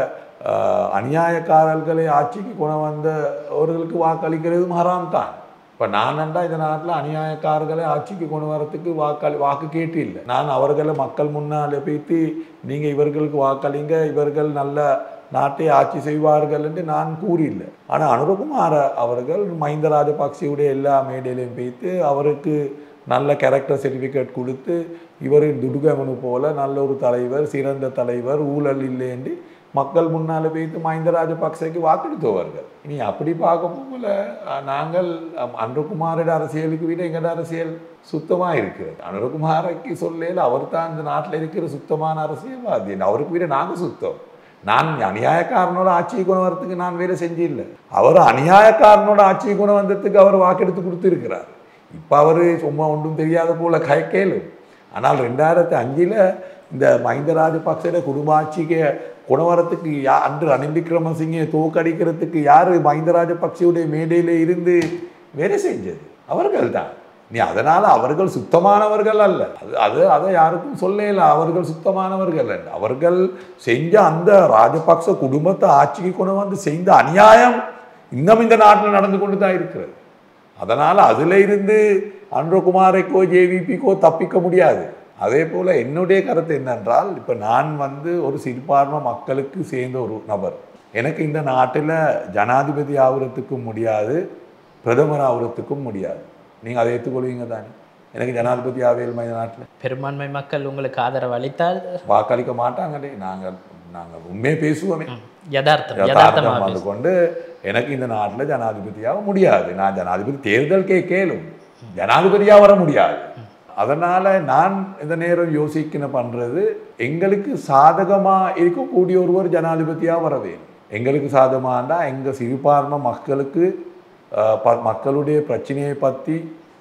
அநியாயக்காரர்களை ஆட்சிக்கு கொண்டு வந்தவர்களுக்கு வாக்களிக்கிறதும் ஹராம் தான் இப்போ நானண்டா இந்த நாட்டில் அநியாயக்காரர்களை ஆட்சிக்கு கொண்டு வரத்துக்கு வாக்களி வாக்கு கேட்டு இல்லை நான் அவர்களை மக்கள் முன்னால் போய்த்து நீங்கள் இவர்களுக்கு வாக்களிங்க இவர்கள் நல்ல நாட்டை ஆட்சி செய்வார்கள் என்று நான் கூறியில்லை ஆனால் அனுரகுமார அவர்கள் மஹிந்த ராஜபக்சேவுடைய எல்லா மேடையிலையும் போய்த்து அவருக்கு நல்ல கேரக்டர் சர்டிஃபிகேட் கொடுத்து இவர் துடுகமனு போல நல்ல ஒரு தலைவர் சிறந்த தலைவர் ஊழல் இல்லை என்று மக்கள் முன்னால் வைத்து மஹிந்த ராஜபக்சேக்கு வாக்களித்தவர்கள் இனி அப்படி பார்க்க போகல அஹ், நாங்கள் அம், அனுரகுமாரோட அரசியலுக்கு விட எங்களோட அரசியல் சுத்தமாக இருக்கிறது அனுரகுமாரைக்கு சொல்லையில் அவர் தான் இந்த நாட்டில் இருக்கிற சுத்தமான அரசியல்வாதி அவருக்கு விட நாங்கள் சுத்தம் நான் அநியாயக்காரனோட ஆட்சியை கொண்டு வரத்துக்கு நான் வேலை செஞ்சில்லை அவர் அநியாயக்காரனோட ஆட்சியை கொண்டு வந்ததுக்கு அவர் வாக்கெடுத்து கொடுத்துருக்கிறார் இப்போ அவர் சும்மா ஒன்றும் தெரியாத போல கயக்கேலும் ஆனால் ரெண்டாயிரத்தி அஞ்சில் இந்த மஹிந்த ராஜபக்சேட குடும்ப ஆட்சிக்கு கொண்டு வரத்துக்கு யா அன்று ரணில் விக்ரமசிங்கை தோக்கடிக்கிறதுக்கு யார் மஹிந்த ராஜபக்சேவுடைய மேடையில் இருந்து வேலை செஞ்சது அவர்கள் தான் நீ அதனால் அவர்கள் சுத்தமானவர்கள் அல்ல அது அது அதை யாருக்கும் சொல்லல அவர்கள் சுத்தமானவர்கள் அல்ல அவர்கள் செஞ்ச அந்த ராஜபக்ச குடும்பத்தை ஆட்சிக்கு கொண்டு வந்து செய்த அநியாயம் இன்னும் இந்த நாட்டில் நடந்து கொண்டு தான் இருக்கிறது அதனால் அதில் இருந்து அன்றகுமாரைக்கோ ஜேவிபிக்கோ தப்பிக்க முடியாது அதே போல் என்னுடைய கருத்து என்னென்றால் இப்போ நான் வந்து ஒரு சிறுபான்மை மக்களுக்கு சேர்ந்த ஒரு நபர் எனக்கு இந்த நாட்டில் ஜனாதிபதி ஆகுறதுக்கும் முடியாது பிரதமர் ஆகுறதுக்கும் முடியாது நீங்கள் அதை ஏற்றுக்கொள்வீங்க தானே எனக்கு ஜனாதிபதி ஆவேல்மா இந்த நாட்டில் பெரும்பான்மை மக்கள் உங்களுக்கு ஆதரவு அளித்தால் வாக்களிக்க மாட்டாங்களே நாங்கள் நாங்கள் உண்மையை பேசுவோமே யதார்த்தம் யதார்த்தம் யதார்த்தமாக வந்து கொண்டு எனக்கு இந்த நாட்டில் ஜனாதிபதியாக முடியாது நான் ஜனாதிபதி தேர்தல் கே கேளும் ஜனாதிபதியாக வர முடியாது அதனால் நான் இந்த நேரம் யோசிக்கின பண்ணுறது எங்களுக்கு சாதகமாக இருக்கக்கூடிய ஒருவர் ஜனாதிபதியாக வர வேணும் எங்களுக்கு சாதகமாண்டா எங்கள் சிறுபான்மை மக்களுக்கு ஆஹ், ப- மக்களுடைய பிரச்சனையை பற்றி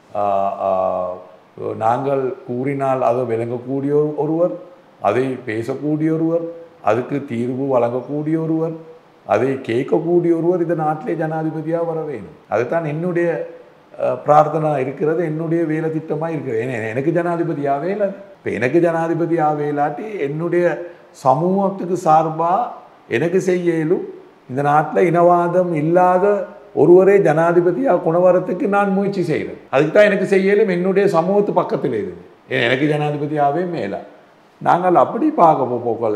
நாங்கள் கூறினால் அதை விளங்கக்கூடிய ஒரு- ஒருவர் அதை பேசக்கூடிய ஒருவர் அதுக்கு தீர்வு வழங்கக்கூடிய ஒருவர் அதை கேட்கக்கூடிய ஒருவர் இந்த நாட்டிலே ஜனாதிபதியாக வர வேணும் அதுதான் என்னுடைய அஹ், பிரார்த்தனை இருக்கிறது என்னுடைய வேலை திட்டமாக இருக்கிறது ஏன்னா எனக்கு ஜனாதிபதி ஆவேல இப்போ எனக்கு ஜனாதிபதி ஆவேலாட்டி என்னுடைய சமூகத்துக்கு சார்பாக எனக்கு செய்யலும் இந்த நாட்டில் இனவாதம் இல்லாத ஒருவரே ஜனாதிபதியாக குணவரத்துக்கு நான் முயற்சி செய்கிறேன் அதுக்கு தான் எனக்கு செய்யலும் என்னுடைய சமூகத்து பக்கத்தில் இருக்குது ஏன்னா எனக்கு ஜனாதிபதியாகவே மேலே நாங்கள் அப்படி பார்க்க போகல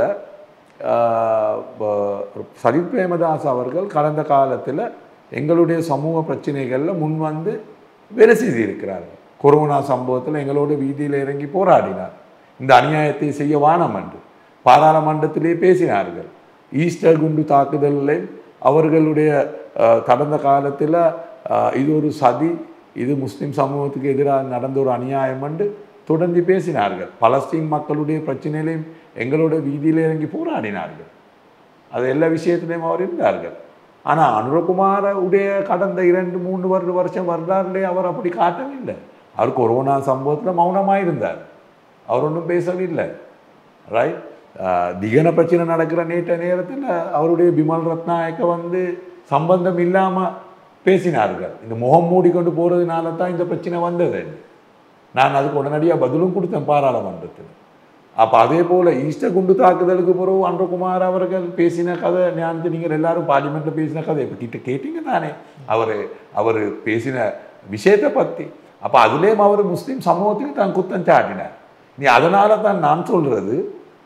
சரித் பிரேமதாஸ் அவர்கள் கடந்த காலத்தில் எங்களுடைய சமூக பிரச்சனைகளில் முன் வந்து வேலை செய்திருக்கிறார்கள் கொரோனா சம்பவத்தில் எங்களோட வீதியில் இறங்கி போராடினார் இந்த அநியாயத்தை செய்ய வானம் என்று பாராளுமன்றத்திலே பேசினார்கள் ஈஸ்டர் குண்டு தாக்குதலில் அவர்களுடைய அஹ், கடந்த காலத்தில் அஹ், இது ஒரு சதி இது முஸ்லிம் சமூகத்துக்கு எதிராக நடந்த ஒரு அநியாயம் என்று தொடர்ந்து பேசினார்கள் பலஸ்தீன் மக்களுடைய பிரச்சனையிலையும் எங்களோட வீதியில் இறங்கி போராடினார்கள் அது எல்லா விஷயத்திலையும் அவர் இருந்தார்கள் ஆனால் அனுரகுமார உடைய கடந்த இரண்டு மூணு வருட வருஷம் வரலாறுலே அவர் அப்படி காட்டவில்லை அவர் கொரோனா சம்பவத்தில் மௌனமாக இருந்தார் அவர் ஒன்றும் பேசவில்லை ரைட் திகன பிரச்சனை நடக்கிற நேற்ற நேரத்தில் அவருடைய பிமல் ரத்நாயக்க வந்து சம்பந்தம் இல்லாமல் பேசினார்கள் இந்த முகம் மூடிக்கொண்டு போகிறதுனால தான் இந்த பிரச்சனை வந்தது நான் அதுக்கு உடனடியாக பதிலும் கொடுத்தேன் பாராளுமன்றத்தில் அப்போ அதே போல் ஈஸ்டர் குண்டு தாக்குதலுக்கு பிறகு அன்றகுமார் அவர்கள் பேசின கதை ஞானத்து நீங்கள் எல்லாரும் பார்லிமெண்ட்டில் பேசின கதை இப்போ கிட்ட கேட்டீங்க தானே அவர் அவர் பேசின விஷயத்தை பற்றி அப்போ அதுலேயும் அவர் முஸ்லீம் சமூகத்துக்கு தான் குத்தம் சாட்டினார் நீ அதனால தான் நான் சொல்கிறது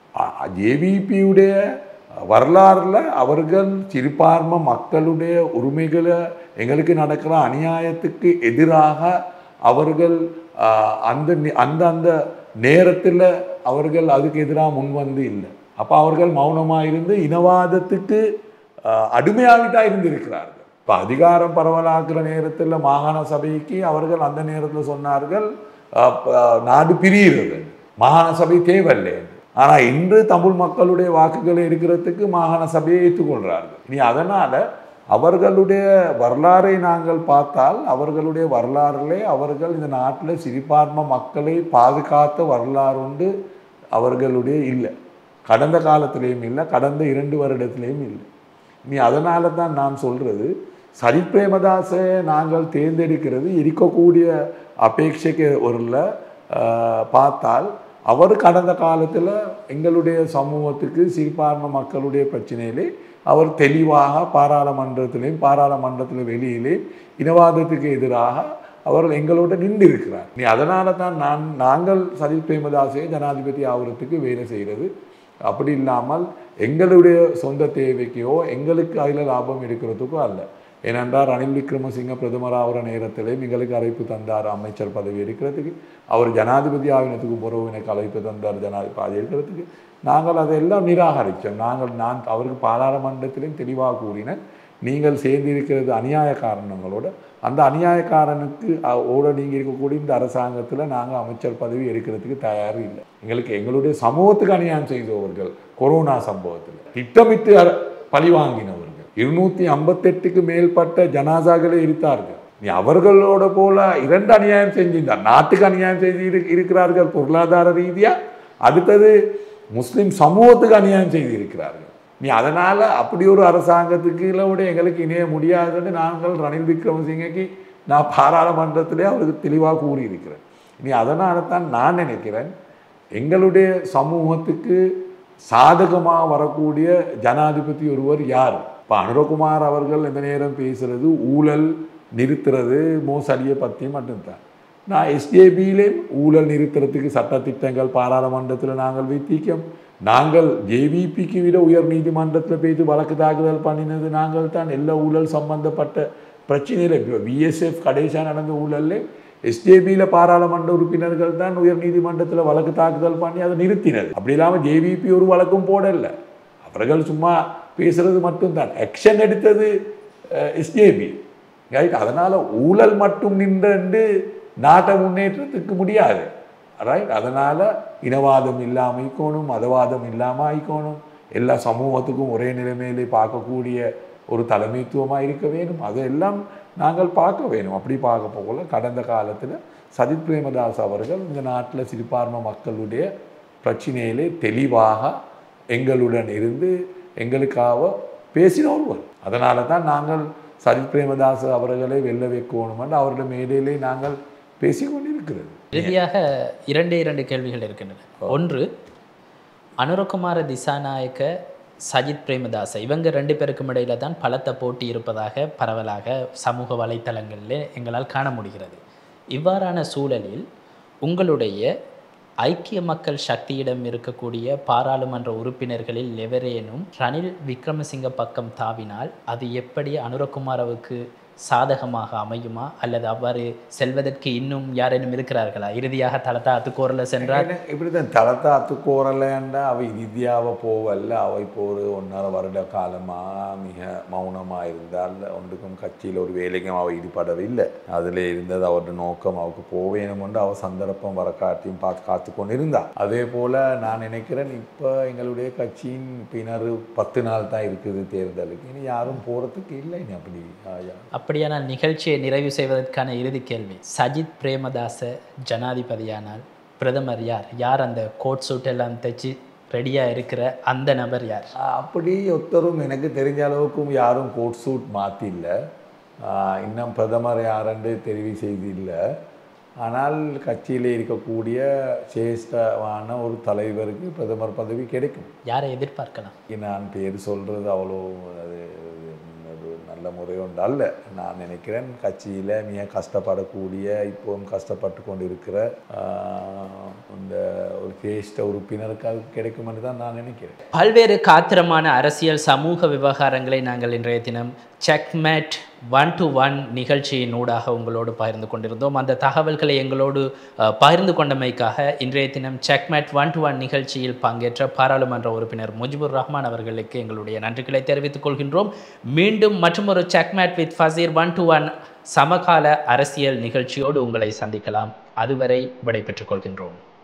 ஜேவிபியுடைய வரலாறில் அவர்கள் சிறுபான்மை மக்களுடைய உரிமைகளை எங்களுக்கு நடக்கிற அநியாயத்துக்கு எதிராக அவர்கள் ஆஹ், அந்த நி- அந்த அந்த நேரத்தில் அவர்கள் அதுக்கு எதிராக முன் வந்து இல்லை அப்போ அவர்கள் மௌனமாக இருந்து இனவாதத்துக்கு ஆஹ், அடிமையாகிட்டா இருந்திருக்கிறார்கள் இப்போ அதிகாரம் பரவலாக்குற நேரத்தில் மாகாண சபைக்கு அவர்கள் அந்த நேரத்தில் சொன்னார்கள் ஆஹ், ப- நாடு பிரிகிறது மாகாண சபை தேவையில்லை என்று. ஆனால் இன்று தமிழ் மக்களுடைய வாக்குகளை எடுக்கிறதுக்கு மாகாண சபையை ஏற்றுக்கொள்கிறார்கள் இனி அதனால் அவர்களுடைய வரலாறை நாங்கள் பார்த்தால் அவர்களுடைய வரலாறிலே அவர்கள் இந்த நாட்டில் சிறுபான்மை மக்களை பாதுகாத்த வரலாறு உண்டு அவர்களுடைய இல்லை கடந்த காலத்திலேயும் இல்லை கடந்த இரண்டு வருடத்திலேயும் இல்லை நீ அதனால தான் நான் சொல்கிறது சரித் பிரேமதாசை நாங்கள் தேர்ந்தெடுக்கிறது இருக்கக்கூடிய அபேட்சைக்கு ஒருல ஆஹ், பார்த்தால் அவர் கடந்த காலத்தில் எங்களுடைய சமூகத்துக்கு சிறுபான்மை மக்களுடைய பிரச்சனையிலே அவர் தெளிவாக பாராளுமன்றத்திலையும் பாராளுமன்றத்தில் வெளியிலே இனவாதத்துக்கு எதிராக அவர் எங்களோட நின்று இருக்கிறார் நீ அதனால தான் நான் நாங்கள் சரித் பிரேமதாசை ஜனாதிபதி ஆகிறதுக்கு வேலை செய்கிறது அப்படி இல்லாமல் எங்களுடைய சொந்த தேவைக்கோ எங்களுக்கு அதில் லாபம் எடுக்கிறதுக்கோ அல்ல ஏனென்றால் ரணில் விக்ரமசிங்க பிரதமர் ஆகிற நேரத்திலே எங்களுக்கு அழைப்பு தந்தார் அமைச்சர் பதவி எடுக்கிறதுக்கு அவர் ஜனாதிபதி ஆகினத்துக்கு பிறகு எனக்கு அழைப்பு தந்தார் ஜனாதிபதி எடுக்கிறதுக்கு நாங்கள் அதையெல்லாம் நிராகரித்தோம் நாங்கள் நான் அவருக்கு பாராளுமன்றத்திலும் தெளிவாக கூறினேன் நீங்கள் சேர்ந்திருக்கிறது அநியாய காரணங்களோட அந்த அநியாயக்காரனுக்கு அ- ஓட நீங்கள் இருக்கக்கூடிய இந்த அரசாங்கத்தில் நாங்கள் அமைச்சர் பதவி எடுக்கிறதுக்கு தயார் இல்லை எங்களுக்கு எங்களுடைய சமூகத்துக்கு அநியாயம் செய்தவர்கள் கொரோனா சம்பவத்தில் திட்டமிட்டு அர- பழி வாங்கினவர்கள் இருநூத்தி ஐம்பத்தெட்டுக்கு மேற்பட்ட ஜனாசாக்களை இருத்தார்கள் நீ அவர்களோட போல இரண்டு அநியாயம் செஞ்சிருந்தார் நாட்டுக்கு அநியாயம் செய்து இரு- இருக்கிறார்கள் பொருளாதார ரீதியா அடுத்தது முஸ்லிம் சமூகத்துக்கு அநியாயம் செய்து இருக்கிறார்கள் நீ அதனால் அப்படி ஒரு அரசாங்கத்துக்கு விட எங்களுக்கு இணைய முடியாதுன்னு நாங்கள் ரணில் விக்ரமசிங்கக்கு நான் பாராளுமன்றத்திலே அவருக்கு தெளிவாக கூறியிருக்கிறேன் நீ அதனால தான் நான் நினைக்கிறேன் எங்களுடைய சமூகத்துக்கு சாதகமாக வரக்கூடிய ஜனாதிபதி ஒருவர் யார் இப்போ அனுரகுமார் அவர்கள் இந்த நேரம் பேசுறது ஊழல் நிறுத்துறது மோசடியை பற்றி மட்டும்தான் நான் எஸ்ஜேபியிலேயும் ஊழல் நிறுத்துறதுக்கு சட்டத்திட்டங்கள் பாராளுமன்றத்தில் நாங்கள் வைத்திருக்கோம் நாங்கள் ஜேவிபிக்கு விட உயர் நீதிமன்றத்தில் போய்த்து வழக்கு தாக்குதல் பண்ணினது நாங்கள் தான் எல்லா ஊழல் சம்பந்தப்பட்ட பிரச்சனையில் இப்போ விஎஸ்எஃப் கடைசியாக நடந்த ஊழல்ல எஸ்ஜேபியில் பாராளுமன்ற உறுப்பினர்கள் தான் உயர் நீதிமன்றத்தில் வழக்கு தாக்குதல் பண்ணி அதை நிறுத்தினது அப்படி இல்லாமல் ஜேவிபி ஒரு வழக்கும் போடல அவர்கள் சும்மா பேசுறது மட்டும்தான் ஆக்ஷன் எடுத்தது எஸ்ஜேபி ரைட் அதனால் ஊழல் மட்டும் நின்று நாட்டை முன்னேற்றத்துக்கு முடியாது ரைட் அதனால் இனவாதம் இல்லாமல் ஆயிக்கணும் மதவாதம் இல்லாமல் ஆயிக்கணும் எல்லா சமூகத்துக்கும் ஒரே நிலைமையிலே பார்க்கக்கூடிய ஒரு தலைமைத்துவமாக இருக்க வேணும் அதெல்லாம் நாங்கள் பார்க்க வேணும் அப்படி பார்க்க போகல கடந்த காலத்தில் சஜித் பிரேமதாஸ் அவர்கள் இந்த நாட்டில் சிறுபான்மை மக்களுடைய பிரச்சனையிலே தெளிவாக எங்களுடன் இருந்து எங்களுக்காக பேசின ஒருவர் அதனால தான் நாங்கள் சஜித் பிரேமதாஸ் அவர்களை வெல்ல வைக்கணும் என்று அவருடைய மேடையிலே நாங்கள் பேசிக்கொண்டிருக்கிறது இறுதியாக இரண்டே இரண்டு கேள்விகள் இருக்கின்றன ஒன்று அனுரகுமார திசாநாயக்க சஜித் பிரேமதாச இவங்க ரெண்டு பேருக்கும் இடையில தான் பலத்த போட்டி இருப்பதாக பரவலாக சமூக வலைத்தளங்களில் எங்களால் காண முடிகிறது இவ்வாறான சூழலில் உங்களுடைய ஐக்கிய மக்கள் சக்தியிடம் இருக்கக்கூடிய பாராளுமன்ற உறுப்பினர்களில் எவரேனும் ரணில் விக்ரமசிங்க பக்கம் தாவினால் அது எப்படி அனுரகுமாரவுக்கு சாதகமாக அமையுமா அல்லது அவ்வாறு செல்வதற்கு இன்னும் யாரேனும் இருக்கிறார்களா இறுதியாக தலத்தா அத்துக்கோரில் சென்றார் இப்படி தான் தளத்தை அத்துக்கோரலைண்டா அவை இந்தியாவை போவல்ல அவை இப்போ ஒரு ஒன்றரை வருட காலமாக மிக மௌனமாக இருந்தால் ஒன்றுக்கும் கட்சியில் ஒரு வேலைக்கும் அவள் ஈடுபடவில்லை அதில் இருந்தது அவருடைய நோக்கம் அவருக்கு போவேணும் என்று அவள் சந்தர்ப்பம் வர காட்டியும் பார்த்து காத்து கொண்டு இருந்தா அதே போல் நான் நினைக்கிறேன் இப்போ எங்களுடைய கட்சியின் பின்னர் பத்து நாள் தான் இருக்குது தேர்தலுக்கு இனி யாரும் போகிறதுக்கு இல்லை இனி அப்படி ஆயா அப்படியானால் நிகழ்ச்சியை நிறைவு செய்வதற்கான இறுதி கேள்வி சஜித் பிரேமதாச ஜனாதிபதியானால் பிரதமர் யார் யார் அந்த கோட் சூட் எல்லாம் தைச்சு ரெடியாக இருக்கிற அந்த நபர் யார் அப்படி ஒருத்தரும் எனக்கு தெரிஞ்ச அளவுக்கும் யாரும் கோட் சூட் மாற்றில்ல இன்னும் பிரதமர் யாரென்று தெரிவு செய்தில்லை ஆனால் கட்சியில் இருக்கக்கூடிய சேஷ்டமான ஒரு தலைவருக்கு பிரதமர் பதவி கிடைக்கும் யாரை எதிர்பார்க்கலாம் நான் பேர் சொல்கிறது அவ்வளோ அது ஒரு நல்ல முறை ஒன்று அல்ல நான் நினைக்கிறேன் கட்சியில் மிக கஷ்டப்படக்கூடிய இப்போவும் கஷ்டப்பட்டு கொண்டு இருக்கிற ஆஹ், இந்த ஒரு சேஷ்ட உறுப்பினருக்கு அது கிடைக்கும் என்று தான் நான் நினைக்கிறேன் பல்வேறு காத்திரமான அரசியல் சமூக விவகாரங்களை நாங்கள் இன்றைய தினம் செக்மேட் ஒன் டு ஒன் நிகழ்ச்சியின் ஊடாக உங்களோடு பகிர்ந்து கொண்டிருந்தோம் அந்த தகவல்களை எங்களோடு அஹ், பகிர்ந்து கொண்டமைக்காக இன்றைய தினம் செக்மேட் ஒன் டு ஒன் நிகழ்ச்சியில் பங்கேற்ற பாராளுமன்ற உறுப்பினர் முஜிபுர் ரஹ்மான் அவர்களுக்கு எங்களுடைய நன்றிகளை தெரிவித்துக் கொள்கின்றோம் மீண்டும் மற்றொரு checkmate with Faseer one to one சமகால அரசியல் நிகழ்ச்சியோடு உங்களை சந்திக்கலாம் அதுவரை விடைபெற்றுக் கொள்கின்றோம்